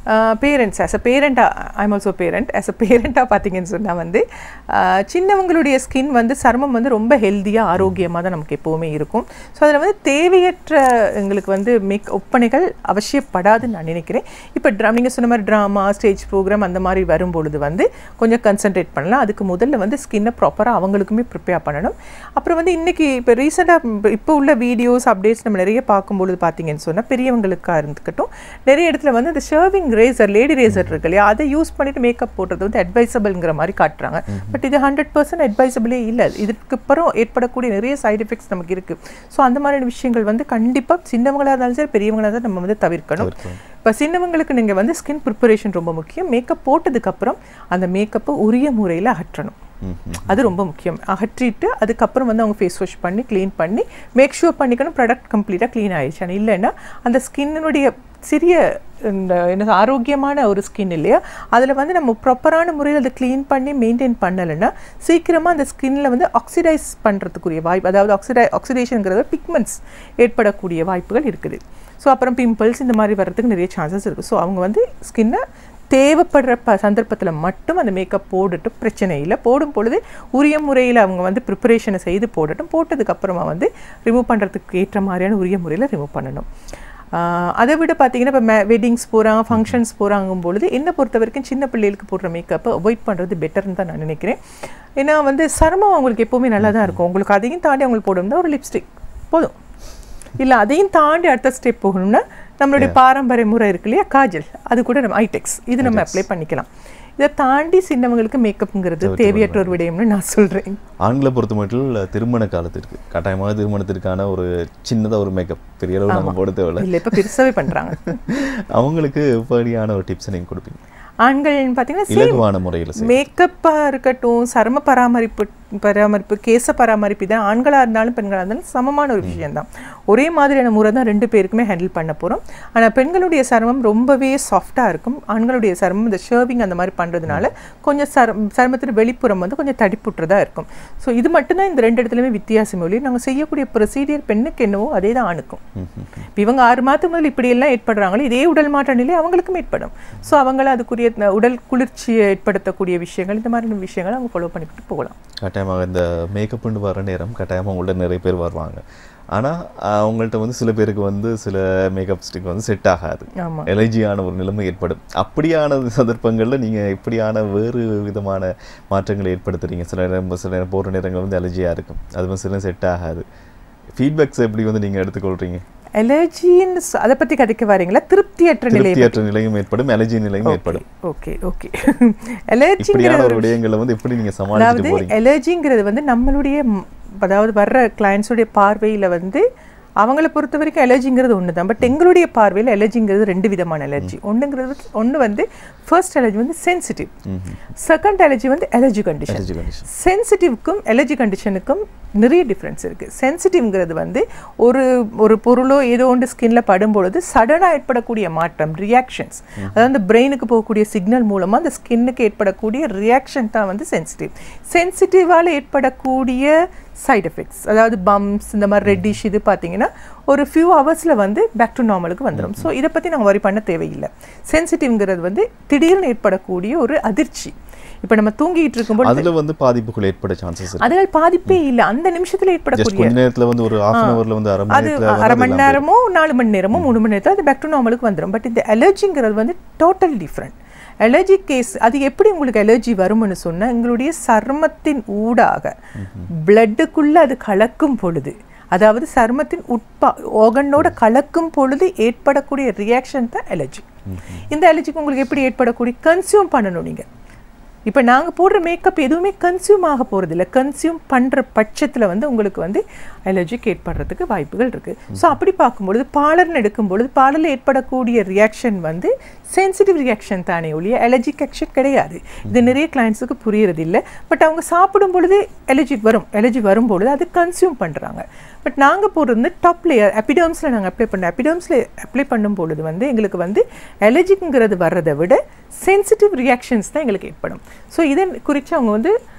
Speaker 2: பேரண்ட்ஸ் ஆஸ் அ பேரண்டாக I'm also parent as a பேரண்ட்டாக பார்த்தீங்கன்னு சொன்னால் வந்து ஆஹ் சின்னவங்களுடைய ஸ்கின் வந்து சருமம் வந்து ரொம்ப ஹெல்த்தியாக ஆரோக்கியமாக தான் நமக்கு எப்போவுமே இருக்கும் ஸோ அதில் வந்து தேவையற்ற எங்களுக்கு வந்து மேக் ஒப்பனைகள் அவசியப்படாதுன்னு நான் நினைக்கிறேன் இப்போ ட்ரா நீங்கள் சொன்ன மாதிரி ட்ராமா ஸ்டேஜ் ப்ரோக்ராம் அந்த மாதிரி வரும்பொழுது வந்து கொஞ்சம் கன்சென்ட்ரேட் பண்ணலாம் அதுக்கு முதல்ல வந்து ஸ்கின்னை ப்ராப்பராக அவங்களுக்குமே ப்ரிப்பேர் பண்ணணும் அப்புறம் வந்து இன்றைக்கி இப்போ ரீசெண்டாக இப்போ உள்ள வீடியோஸ் அப்டேட்ஸ் நம்ம நிறைய பார்க்கும்பொழுது பார்த்தீங்கன்னு சொன்னால் பெரியவங்களுக்காக இருந்துக்கட்டும் நிறைய இடத்துல வந்து இந்த ஷர்விங் ரேசர் லேடி ரேசர் இருக்கு இல்லையா அதை யூஸ் பண்ணிட்டு மேக்கப் போடுறது வந்து அட்வைசபிள்ங்கிற மாதிரி காட்டுறாங்க பட் இது ஹண்ட்ரட் பர்சன்ட் அட்வைசபிளே இல்லை இதுக்கு அப்புறம் ஏற்படக்கூடிய நிறைய சைடு எஃபெக்ட்ஸ் நமக்கு இருக்குது ஸோ அந்த மாதிரியான விஷயங்கள் வந்து கண்டிப்பாக சின்னவங்களாக இருந்தாலும் சரி பெரியவங்களாக இருந்தாலும் நம்ம வந்து தவிர்க்கணும் இப்போ சின்னவங்களுக்கு நீங்கள் வந்து ஸ்கின் ப்ரிப்பரேஷன் ரொம்ப முக்கியம் மேக்கப் போட்டதுக்கப்புறம் அந்த மேக்கப்பை உரிய முறையில் அகற்றணும் அது ரொம்ப முக்கியம் அகற்றிட்டு அதுக்கப்புறம் வந்து அவங்க ஃபேஸ் வாஷ் பண்ணி க்ளீன் பண்ணி மேக் ஷூர் பண்ணிக்கணும் ப்ராடக்ட் கம்ப்ளீட்டாக க்ளீன் ஆயிடுச்சு ஆனால் இல்லைன்னா அந்த ஸ்கின்னுடைய சிறிய இந்த என்ன ஆரோக்கியமான ஒரு ஸ்கின் இல்லையா அதில் வந்து நம்ம ப்ராப்பரான முறையில் அதை க்ளீன் பண்ணி மெயின்டைன் பண்ணலைன்னா சீக்கிரமாக அந்த ஸ்கின்னில் வந்து ஆக்சிடைஸ் பண்ணுறதுக்குரிய வாய்ப்பு அதாவது ஆக்சிடை ஆக்சிடேஷனுங்கிறது பிக்மெண்ட்ஸ் ஏற்படக்கூடிய வாய்ப்புகள் இருக்குது ஸோ அப்புறம் பிம்பிள்ஸ் இந்த மாதிரி வர்றதுக்கு நிறைய சான்சஸ் இருக்குது ஸோ அவங்க வந்து ஸ்கின்னை தேவைப்படுற ப சந்தர்ப்பத்தில் மட்டும் அந்த மேக்கப் போடட்டும் பிரச்சனை இல்லை போடும் பொழுது உரிய முறையில் அவங்க வந்து ப்ரிப்பரேஷனை செய்து போடட்டும் போட்டதுக்கப்புறமா வந்து ரிமூவ் பண்ணுறதுக்கு ஏற்ற மாதிரியான உரிய முறையில் ரிமூவ் பண்ணணும் ஆஹ் அதை விட பார்த்தீங்கன்னா இப்போ மே வெட்டிங்ஸ் போகிறாங்க ஃபங்க்ஷன்ஸ் போகிறாங்கும் பொழுது என்னை பொறுத்த வரைக்கும் சின்ன பிள்ளைகளுக்கு போடுற மேக்கப்பை அவாய்ட் பண்ணுறது பெட்டர்னு தான் நான் நினைக்கிறேன் ஏன்னா வந்து சருமம் அவங்களுக்கு எப்போவுமே நல்லா தான் இருக்கும் உங்களுக்கு அதையும் தாண்டி அவங்களுக்கு போடணும்னா ஒரு லிப்ஸ்டிக் போதும் இல்லை அதையும் தாண்டி அடுத்த ஸ்டெப் போகணும்னா நம்மளுடைய பாரம்பரிய முறை இருக்கு இல்லையா காஜல் அது கூட நம்ம ஐடெக்ஸ் இது நம்ம அப்ளை பண்ணிக்கலாம் இதை தாண்டி சின்னவங்களுக்கு மேக்கப்ங்கிறது தேவையற்ற ஒரு விடயம்னு நான் சொல்கிறேன்
Speaker 1: ஆண்களை பொறுத்த மட்டும் திருமண காலத்திற்கு கட்டாயமாக திருமணத்திற்கான ஒரு சின்னதாக ஒரு மேக்கப் பெரிய அளவு நம்ம போட தேவையில்ல
Speaker 2: இல்லை இப்போ பெருசாகவே பண்ணுறாங்க
Speaker 1: அவங்களுக்கு எப்படியான ஒரு டிப்ஸ் நீங்கள் கொடுப்பீங்க
Speaker 2: ஆண்கள்னு பார்த்தீங்கன்னா
Speaker 1: இலகுவான முறையில் செய்ய
Speaker 2: மேக்கப்பாக இருக்கட்டும் சரும பராமரிப்பு பராமரிப்பு கேச பராமரிப்பு தான் ஆண்களாக இருந்தாலும் பெண்களாக இருந்தாலும் சமமான ஒரு விஷயம்தான் ஒரே மாதிரியான முறை தான் ரெண்டு பேருக்குமே ஹேண்டில் பண்ண போகிறோம் ஆனால் பெண்களுடைய சருமம் ரொம்பவே சாஃப்டாக இருக்கும் ஆண்களுடைய சருமம் இந்த ஷர்விங் அந்த மாதிரி பண்ணுறதுனால கொஞ்சம் சரம் சருமத்தின் வெளிப்புறம் வந்து கொஞ்சம் தடிப்புற்றதாக இருக்கும் ஸோ இது மட்டும்தான் இந்த ரெண்டு இடத்துலையுமே வித்தியாசம் ஒளி நாங்கள் செய்யக்கூடிய ப்ரொசீடியர் பெண்ணுக்கு என்னவோ அதே தான் ஆணுக்கும் இப்போ இவங்க ஆறு மாதம் முதல் இப்படியெல்லாம் ஏற்படுறாங்களோ இதே உடல் மாற்ற நிலை அவங்களுக்கும் ஏற்படும் ஸோ அவங்கள அதுக்குரிய உடல் குளிர்ச்சியை ஏற்படுத்தக்கூடிய விஷயங்கள் இந்த மாதிரி விஷயங்களை அவங்க ஃபாலோ பண்ணிக்கிட்டு போகலாம்
Speaker 1: கட்டாயமாக இந்த மேக்கப்னு வர நேரம் கட்டாயமாக உங்கள்ட்ட நிறைய பேர் வருவாங்க ஆனால் அவங்கள்ட்ட வந்து சில பேருக்கு வந்து சில மேக்கப் ஸ்டிக் வந்து செட் ஆகாது
Speaker 2: ஆமா.
Speaker 1: எலர்ஜியான ஒரு நிலைமை ஏற்படும் அப்படியான சந்தர்ப்பங்களில் நீங்கள் இப்படியான வேறு விதமான மாற்றங்களை ஏற்படுத்துறீங்க சில நேரம் சில நேரம் போகிற நேரங்கள் வந்து அலர்ஜியாக இருக்கும் அது வந்து சில நேரம் செட் ஆகாது ஃபீட்பேக்ஸ் எப்படி வந்து நீங்கள் எடுத்துக்கொள்கிறீங்க
Speaker 2: அலர்ஜின்னு சொ- அதை பற்றி கதைக்க வரீங்களா திருப்தியற்ற நிலை
Speaker 1: திருப்தியற்ற நிலையும் ஏற்படும் அலர்ஜி நிலையும் ஏற்படும்
Speaker 2: ஓகே ஓகே அலர்ஜிங்கிற
Speaker 1: இப்படியான ஒரு விடயங்களை வந்து எப்படி நீங்கள் சமாளிச்சுட்டு
Speaker 2: அதாவது
Speaker 1: போறீங்க
Speaker 2: அலர்ஜிங்கிறது வந்து நம்மளுடைய ம், அதாவது வர்ற கிளைண்ட்ஸுடைய பார்வையில் வந்து அவங்கள பொறுத்த வரைக்கும் அலர்ஜிங்கிறது ஒன்று தான் பட் எங்களுடைய பார்வையில் அலர்ஜிங்கிறது ரெண்டு விதமான அலர்ஜி ஒன்றுங்கிறது ஒன்று வந்து ஃபர்ஸ்ட் அலர்ஜி வந்து சென்சிட்டிவ் செகண்ட் அலர்ஜி வந்து அலர்ஜி கண்டிஷன்
Speaker 1: அலர்ஜி கண்டிஷன்
Speaker 2: சென்சிட்டிவ்க்கும் அலர்ஜி கண்டிஷனுக்கும் நிறைய டிஃப்ரென்ஸ் இருக்குது சென்சிட்டிவ்ங்கிறது வந்து ஒரு ஒரு பொருளோ ஏதோ ஒன்று ஸ்கின்ல படும் பொழுது சடனாக ஏற்படக்கூடிய மாற்றம் ரியாக்ஷன்ஸ் அதாவது அந்த பிரெயினுக்கு போகக்கூடிய சிக்னல் மூலமாக அந்த ஸ்கின்னுக்கு ஏற்படக்கூடிய ரியாக்ஷன் தான் வந்து சென்சிட்டிவ் சென்சிட்டிவால் ஏற்படக்கூடிய சைடு எஃபெக்ட்ஸ் அதாவது பம்ப்ஸ் இந்த மாதிரி ரெட்டிஷ் இது பார்த்தீங்கன்னா ஒரு ஃபியூ ஹவர்ஸில் வந்து பேக் டு நார்மலுக்கு வந்துடும் ஸோ இதை பற்றி நாங்கள் வரி பண்ண தேவையில்லை சென்சிட்டிவ்ங்கிறது வந்து திடீர்னு ஏற்படக்கூடிய ஒரு அதிர்ச்சி இப்போ நம்ம தூங்கிட்டு இருக்கும்போது
Speaker 1: அதுல வந்து பாதிப்புகள் ஏற்பட சான்சஸ் இருக்கு
Speaker 2: அதில் பாதிப்பே இல்லை அந்த நிமிஷத்துல
Speaker 1: ஜஸ்ட்
Speaker 2: ஏற்படக்கூடிய
Speaker 1: கொஞ்ச நேரத்துல வந்து ஒரு ஹாஃப் அன் ஹவர்ல வந்து அரை மணி
Speaker 2: அது
Speaker 1: நேரத்துல
Speaker 2: அரை மணி நேரமோ நாலு மணி நேரமோ மூணு மணி நேரத்தில் அது பேக் டு நார்மலுக்கு வந்துடும் பட் இந்த அலர்ஜிங்கிறது வந்து டோட்டல் டிஃப்ரெண்ட் அலர்ஜி கேஸ் அது எப்படி உங்களுக்கு அலர்ஜி வரும்னு சொன்னா எங்களுடைய சருமத்தின் ஊடாக பிளட்டுக்குள்ள அது கலக்கும் பொழுது அதாவது சருமத்தின் உட்பா ஓகனோட கலக்கும் பொழுது ஏற்படக்கூடிய ரியாக்ஷன் தான் அலர்ஜி இந்த அலர்ஜிக்கு உங்களுக்கு எப்படி ஏற்படக்கூடிய கன்சியூம் பண்ணணும் நீங்க இப்போ நாங்கள் போடுற மேக்கப் எதுவுமே கன்சியூம் ஆக போகிறதில்ல கன்சியூம் பண்ணுற பட்சத்தில் வந்து உங்களுக்கு வந்து அலர்ஜிக் ஏற்படுறதுக்கு வாய்ப்புகள் இருக்குது ஸோ அப்படி பார்க்கும்பொழுது பாலர்னு எடுக்கும்பொழுது பாலரில் ஏற்படக்கூடிய ரியாக்ஷன் வந்து சென்சிட்டிவ் ரியாக்ஷன் தானே ஒழிய அலர்ஜிக் ஆக்ஷன் கிடையாது இது நிறைய கிளைண்ட்ஸுக்கு புரியறது இல்லை பட் அவங்க சாப்பிடும் பொழுது அலர்ஜிக் வரும் அலர்ஜி வரும்பொழுது அது கன்சியூம் பண்ணுறாங்க பட் நாங்கள் போடுறது வந்து டாப் லேயர் எபிடர்ம்ஸில் நாங்கள் அப்ளை பண்ண எபிடர்ம்ஸில் அப்ளை பண்ணும் பொழுது வந்து எங்களுக்கு வந்து அலர்ஜிக்ங்கிறது வர்றதை விட சென்சிட்டிவ் ரியாக்ஷன்ஸ் தான் எங்களுக்கு ஏற்படும் ஸோ இதை குறித்து அவங்க வந்து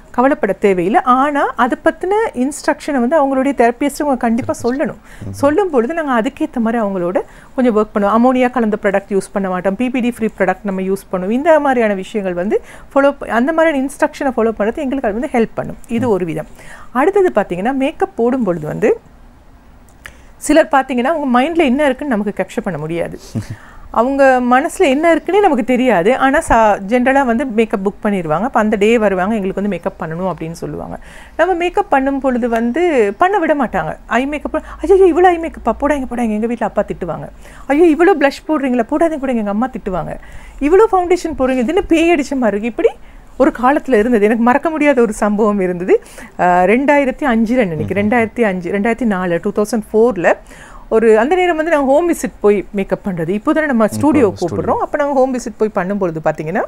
Speaker 2: கவலைப்பட தேவையில்லை ஆனால் அதை பற்றின இன்ஸ்ட்ரக்ஷனை வந்து அவங்களுடைய தெரப்பிஸ்ட் அவங்க கண்டிப்பாக சொல்லணும் சொல்லும் பொழுது நாங்கள் அதுக்கேற்ற மாதிரி அவங்களோட கொஞ்சம் ஒர்க் பண்ணுவோம் அமோனியா கலந்த ப்ராடக்ட் யூஸ் பண்ண மாட்டோம் பிபிடி ஃப்ரீ ப்ராடக்ட் நம்ம யூஸ் பண்ணுவோம் இந்த மாதிரியான விஷயங்கள் வந்து ஃபாலோ அந்த மாதிரியான இன்ஸ்ட்ரக்ஷனை ஃபாலோ பண்ணுறது எங்களுக்கு அது வந்து ஹெல்ப் பண்ணும் இது ஒரு விதம் அடுத்தது பார்த்தீங்கன்னா மேக்கப் போடும் பொழுது வந்து சிலர் பார்த்தீங்கன்னா அவங்க மைண்டில் என்ன இருக்குன்னு நமக்கு கேப்சர் பண்ண முடியாது அவங்க மனசில் என்ன இருக்குன்னே நமக்கு தெரியாது ஆனால் சா ஜென்ரலாக வந்து மேக்கப் புக் பண்ணிடுவாங்க அப்போ அந்த டே வருவாங்க எங்களுக்கு வந்து மேக்கப் பண்ணணும் அப்படின்னு சொல்லுவாங்க நம்ம மேக்கப் பண்ணும் பொழுது வந்து பண்ண விட மாட்டாங்க ஐ மேக்கப் ஐயோ இவ்வளோ ஐ மேக்கப் போடாங்க போடாங்க எங்கள் வீட்டில் அப்பா திட்டுவாங்க ஐயோ இவ்வளோ ப்ளஷ் போடுறீங்களா போடாதீங்க போடுங்க எங்கள் அம்மா திட்டுவாங்க இவ்வளோ ஃபவுண்டேஷன் போடுறீங்க இது என்ன பேய் அடிச்ச மாதிரி இருக்கு இப்படி ஒரு காலத்தில் இருந்தது எனக்கு மறக்க முடியாத ஒரு சம்பவம் இருந்தது அஹ் ரெண்டாயிரத்தி அஞ்சில் நினைக்கிறேன் ரெண்டாயிரத்தி அஞ்சு ரெண்டாயிரத்தி நாலு டூ தௌசண்ட் ஃபோரில் ஒரு அந்த நேரம் வந்து நாங்கள் ஹோம் விசிட் போய் மேக்கப் பண்ணுறது இப்போ தானே நம்ம ஸ்டூடியோ கூப்பிடுறோம் அப்போ நாங்கள் ஹோம் விசிட் போய் பண்ணும்பொழுது பார்த்தீங்கன்னா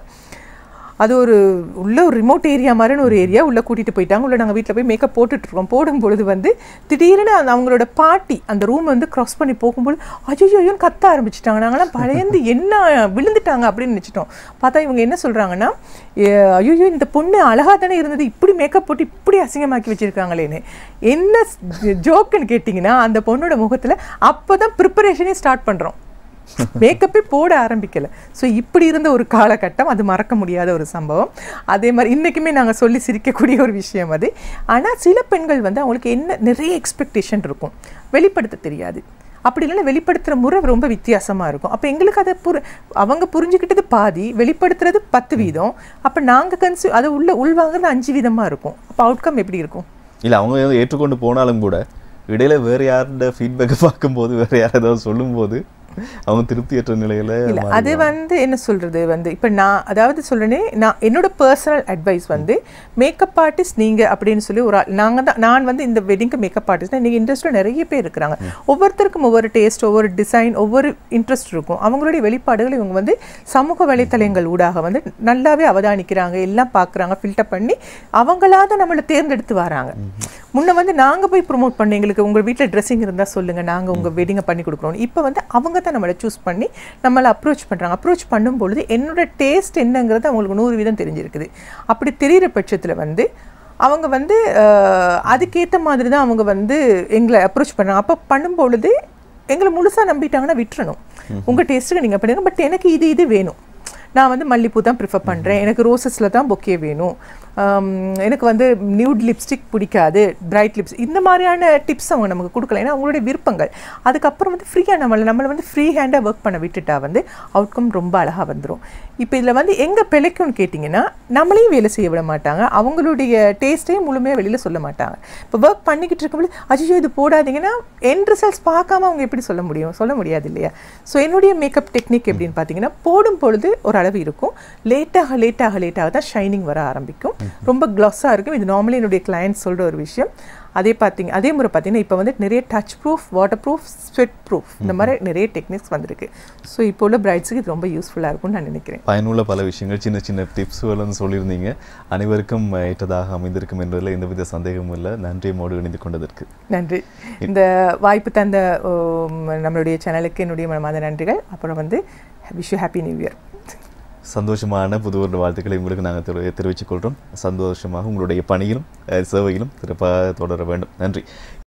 Speaker 2: அது ஒரு உள்ள ஒரு ரிமோட் ஏரியா மாதிரின்னு ஒரு ஏரியா உள்ளே கூட்டிகிட்டு போயிட்டாங்க உள்ள நாங்கள் வீட்டில் போய் மேக்கப் போட்டுட்ருக்கோம் போடும் பொழுது வந்து திடீர்னு அந்த அவங்களோட பாட்டி அந்த ரூம் வந்து க்ராஸ் பண்ணி போகும்போது அஜயோ ஐயோன்னு கத்த ஆரம்பிச்சிட்டாங்க நாங்களாம் பயந்து என்ன விழுந்துட்டாங்க அப்படின்னு நினச்சிட்டோம் பார்த்தா இவங்க என்ன சொல்கிறாங்கன்னா ஐயோ இந்த பொண்ணு அழகாக தானே இருந்தது இப்படி மேக்கப் போட்டு இப்படி அசிங்கமாக்கி வச்சிருக்காங்களேன்னு என்ன ஜோக்குன்னு கேட்டிங்கன்னா அந்த பொண்ணோட முகத்தில் அப்போ தான் ப்ரிப்பரேஷனே ஸ்டார்ட் பண்ணுறோம் மேக்கப்பே போட ஆரம்பிக்கல ஸோ இப்படி இருந்த ஒரு காலகட்டம் அது மறக்க முடியாத ஒரு சம்பவம் அதே மாதிரி இன்றைக்குமே நாங்கள் சொல்லி சிரிக்கக்கூடிய ஒரு விஷயம் அது ஆனால் சில பெண்கள் வந்து அவங்களுக்கு என்ன நிறைய எக்ஸ்பெக்டேஷன் இருக்கும் வெளிப்படுத்த தெரியாது அப்படி இல்லைன்னா வெளிப்படுத்துகிற முறை ரொம்ப வித்தியாசமாக இருக்கும் அப்போ எங்களுக்கு அதை புரி அவங்க புரிஞ்சுக்கிட்டது பாதி வெளிப்படுத்துறது பத்து வீதம் அப்போ நாங்கள் கன்சியூ அதை உள்ள உள்வாங்கிறது அஞ்சு வீதமாக இருக்கும் அப்போ அவுட்கம் எப்படி இருக்கும்
Speaker 1: இல்லை அவங்க ஏதோ ஏற்றுக்கொண்டு போனாலும் கூட இடையில வேற யாரோட ஃபீட்பேக்கை பார்க்கும்போது வேற யார் ஏதாவது சொல்லும்போது அவங்க திருப்தியற்ற நிலையில
Speaker 2: இல்ல அது வந்து என்ன சொல்றது வந்து இப்போ நான் அதாவது சொல்றேனே நான் என்னோட பர்சனல் அட்வைஸ் வந்து மேக்கப் ஆர்டிஸ்ட் நீங்க அப்படின்னு சொல்லி ஒரு ஆள் நாங்கள் தான் நான் வந்து இந்த வெட்டிங்க்கு மேக்கப் ஆர்டிஸ்ட் இன்னைக்கு இண்டஸ்ட்ரியில் நிறைய பேர் இருக்கிறாங்க ஒவ்வொருத்தருக்கும் ஒவ்வொரு டேஸ்ட் ஒவ்வொரு டிசைன் ஒவ்வொரு இன்ட்ரெஸ்ட் இருக்கும் அவங்களுடைய வெளிப்பாடுகள் இவங்க வந்து சமூக வலைத்தளங்கள் ஊடாக வந்து நல்லாவே அவதானிக்கிறாங்க எல்லாம் பார்க்குறாங்க ஃபில்டர் பண்ணி அவங்களாத நம்மளை தேர்ந்தெடுத்து வராங்க முன்ன வந்து நாங்க போய் ப்ரோமோட் பண்ணி எங்களுக்கு உங்க வீட்டில் ட்ரெஸ்ஸிங் இருந்தா சொல்லுங்க நாங்க உங்க வெட்டிங்கை பண்ணி கொடுக்குறோம் இப்போ வந்து அவங்க தான் நம்மளை சூஸ் பண்ணி நம்மளை அப்ரோச் பண்றாங்க அப்ரோச் பண்ணும்பொழுது என்னோட டேஸ்ட் என்னங்கிறது அவங்களுக்கு நூறு வீதம் தெரிஞ்சிருக்குது அப்படி தெரியிற பட்சத்துல வந்து அவங்க வந்து அஹ், அதுக்கேத்த மாதிரி தான் அவங்க வந்து எங்களை அப்ரோச் பண்ணுறாங்க அப்போ பண்ணும்பொழுது எங்களை முழுசா நம்பிட்டாங்கன்னா விட்டுறணும் உங்க டேஸ்ட்டுக்கு நீங்க பண்ணுங்க பட் எனக்கு இது இது வேணும் நான் வந்து மல்லிப்பூ தான் ப்ரிஃபர் பண்ணுறேன் எனக்கு ரோசஸில் தான் பொக்கே வேணும் ஆம், எனக்கு வந்து நியூட் லிப்ஸ்டிக் பிடிக்காது பிரைட் லிப்ஸ் இந்த மாதிரியான டிப்ஸ் அவங்க நமக்கு கொடுக்கல ஏன்னா அவங்களுடைய விருப்பங்கள் அதுக்கப்புறம் வந்து ஃப்ரீயாக நம்மளை நம்மளை வந்து ஃப்ரீ ஹேண்டாக ஒர்க் பண்ண விட்டுட்டா வந்து அவுட்கம் ரொம்ப அழகாக வந்துடும் இப்போ இதில் வந்து எங்கே பிழைக்கும்னு கேட்டிங்கன்னா நம்மளையும் வேலை செய்ய விட மாட்டாங்க அவங்களுடைய டேஸ்ட்டையும் முழுமையாக வெளியில் சொல்ல மாட்டாங்க இப்போ ஒர்க் பண்ணிக்கிட்டு இருக்கும்போது அஜியோ இது போடாதீங்கன்னா என் ரிசல்ட்ஸ் பார்க்காம அவங்க எப்படி சொல்ல முடியும் சொல்ல முடியாது இல்லையா ஸோ என்னுடைய மேக்கப் டெக்னிக் எப்படின்னு பார்த்தீங்கன்னா போடும் பொழுது ஒரு அளவு இருக்கும் லேட்டாக லேட்டாக லேட்டாக தான் ஷைனிங் வர ஆரம்பிக்கும் ரொம்ப க்ளாஸாக இருக்கும் இது நார்மலி என்னுடைய கிளையன்ட் சொல்கிற ஒரு விஷயம் அதே பார்த்தீங்க அதே முறை பார்த்தீங்கன்னா இப்போ வந்து நிறைய touch proof water proof sweat proof இந்த மாதிரி நிறைய டெக்னிக்ஸ் வந்திருக்கு ஸோ இப்போ உள்ள பிரைட்ஸுக்கு இது ரொம்ப யூஸ்ஃபுல்லாக இருக்கும்னு நான் நினைக்கிறேன்
Speaker 1: பயனுள்ள பல விஷயங்கள் சின்ன சின்ன டிப்ஸ்களும் சொல்லியிருந்தீங்க அனைவருக்கும் ஏற்றதாக அமைந்திருக்கும் என்பதில் எந்தவித சந்தேகமும் இல்லை நன்றி மோடு இணைந்து கொண்டதற்கு
Speaker 2: நன்றி இந்த வாய்ப்பு தந்த உம், நம்மளுடைய சேனலுக்கு என்னுடைய மனமார்ந்த நன்றிகள் அப்புறம் வந்து wish you happy new year
Speaker 1: சந்தோஷமான புது வருட வாழ்த்துக்களை உங்களுக்கு நாங்கள் தெரி தெரிவித்துக் கொள்கிறோம் சந்தோஷமாக உங்களுடைய பணியிலும் அஹ், சேவையிலும் சிறப்பாக தொடர வேண்டும் நன்றி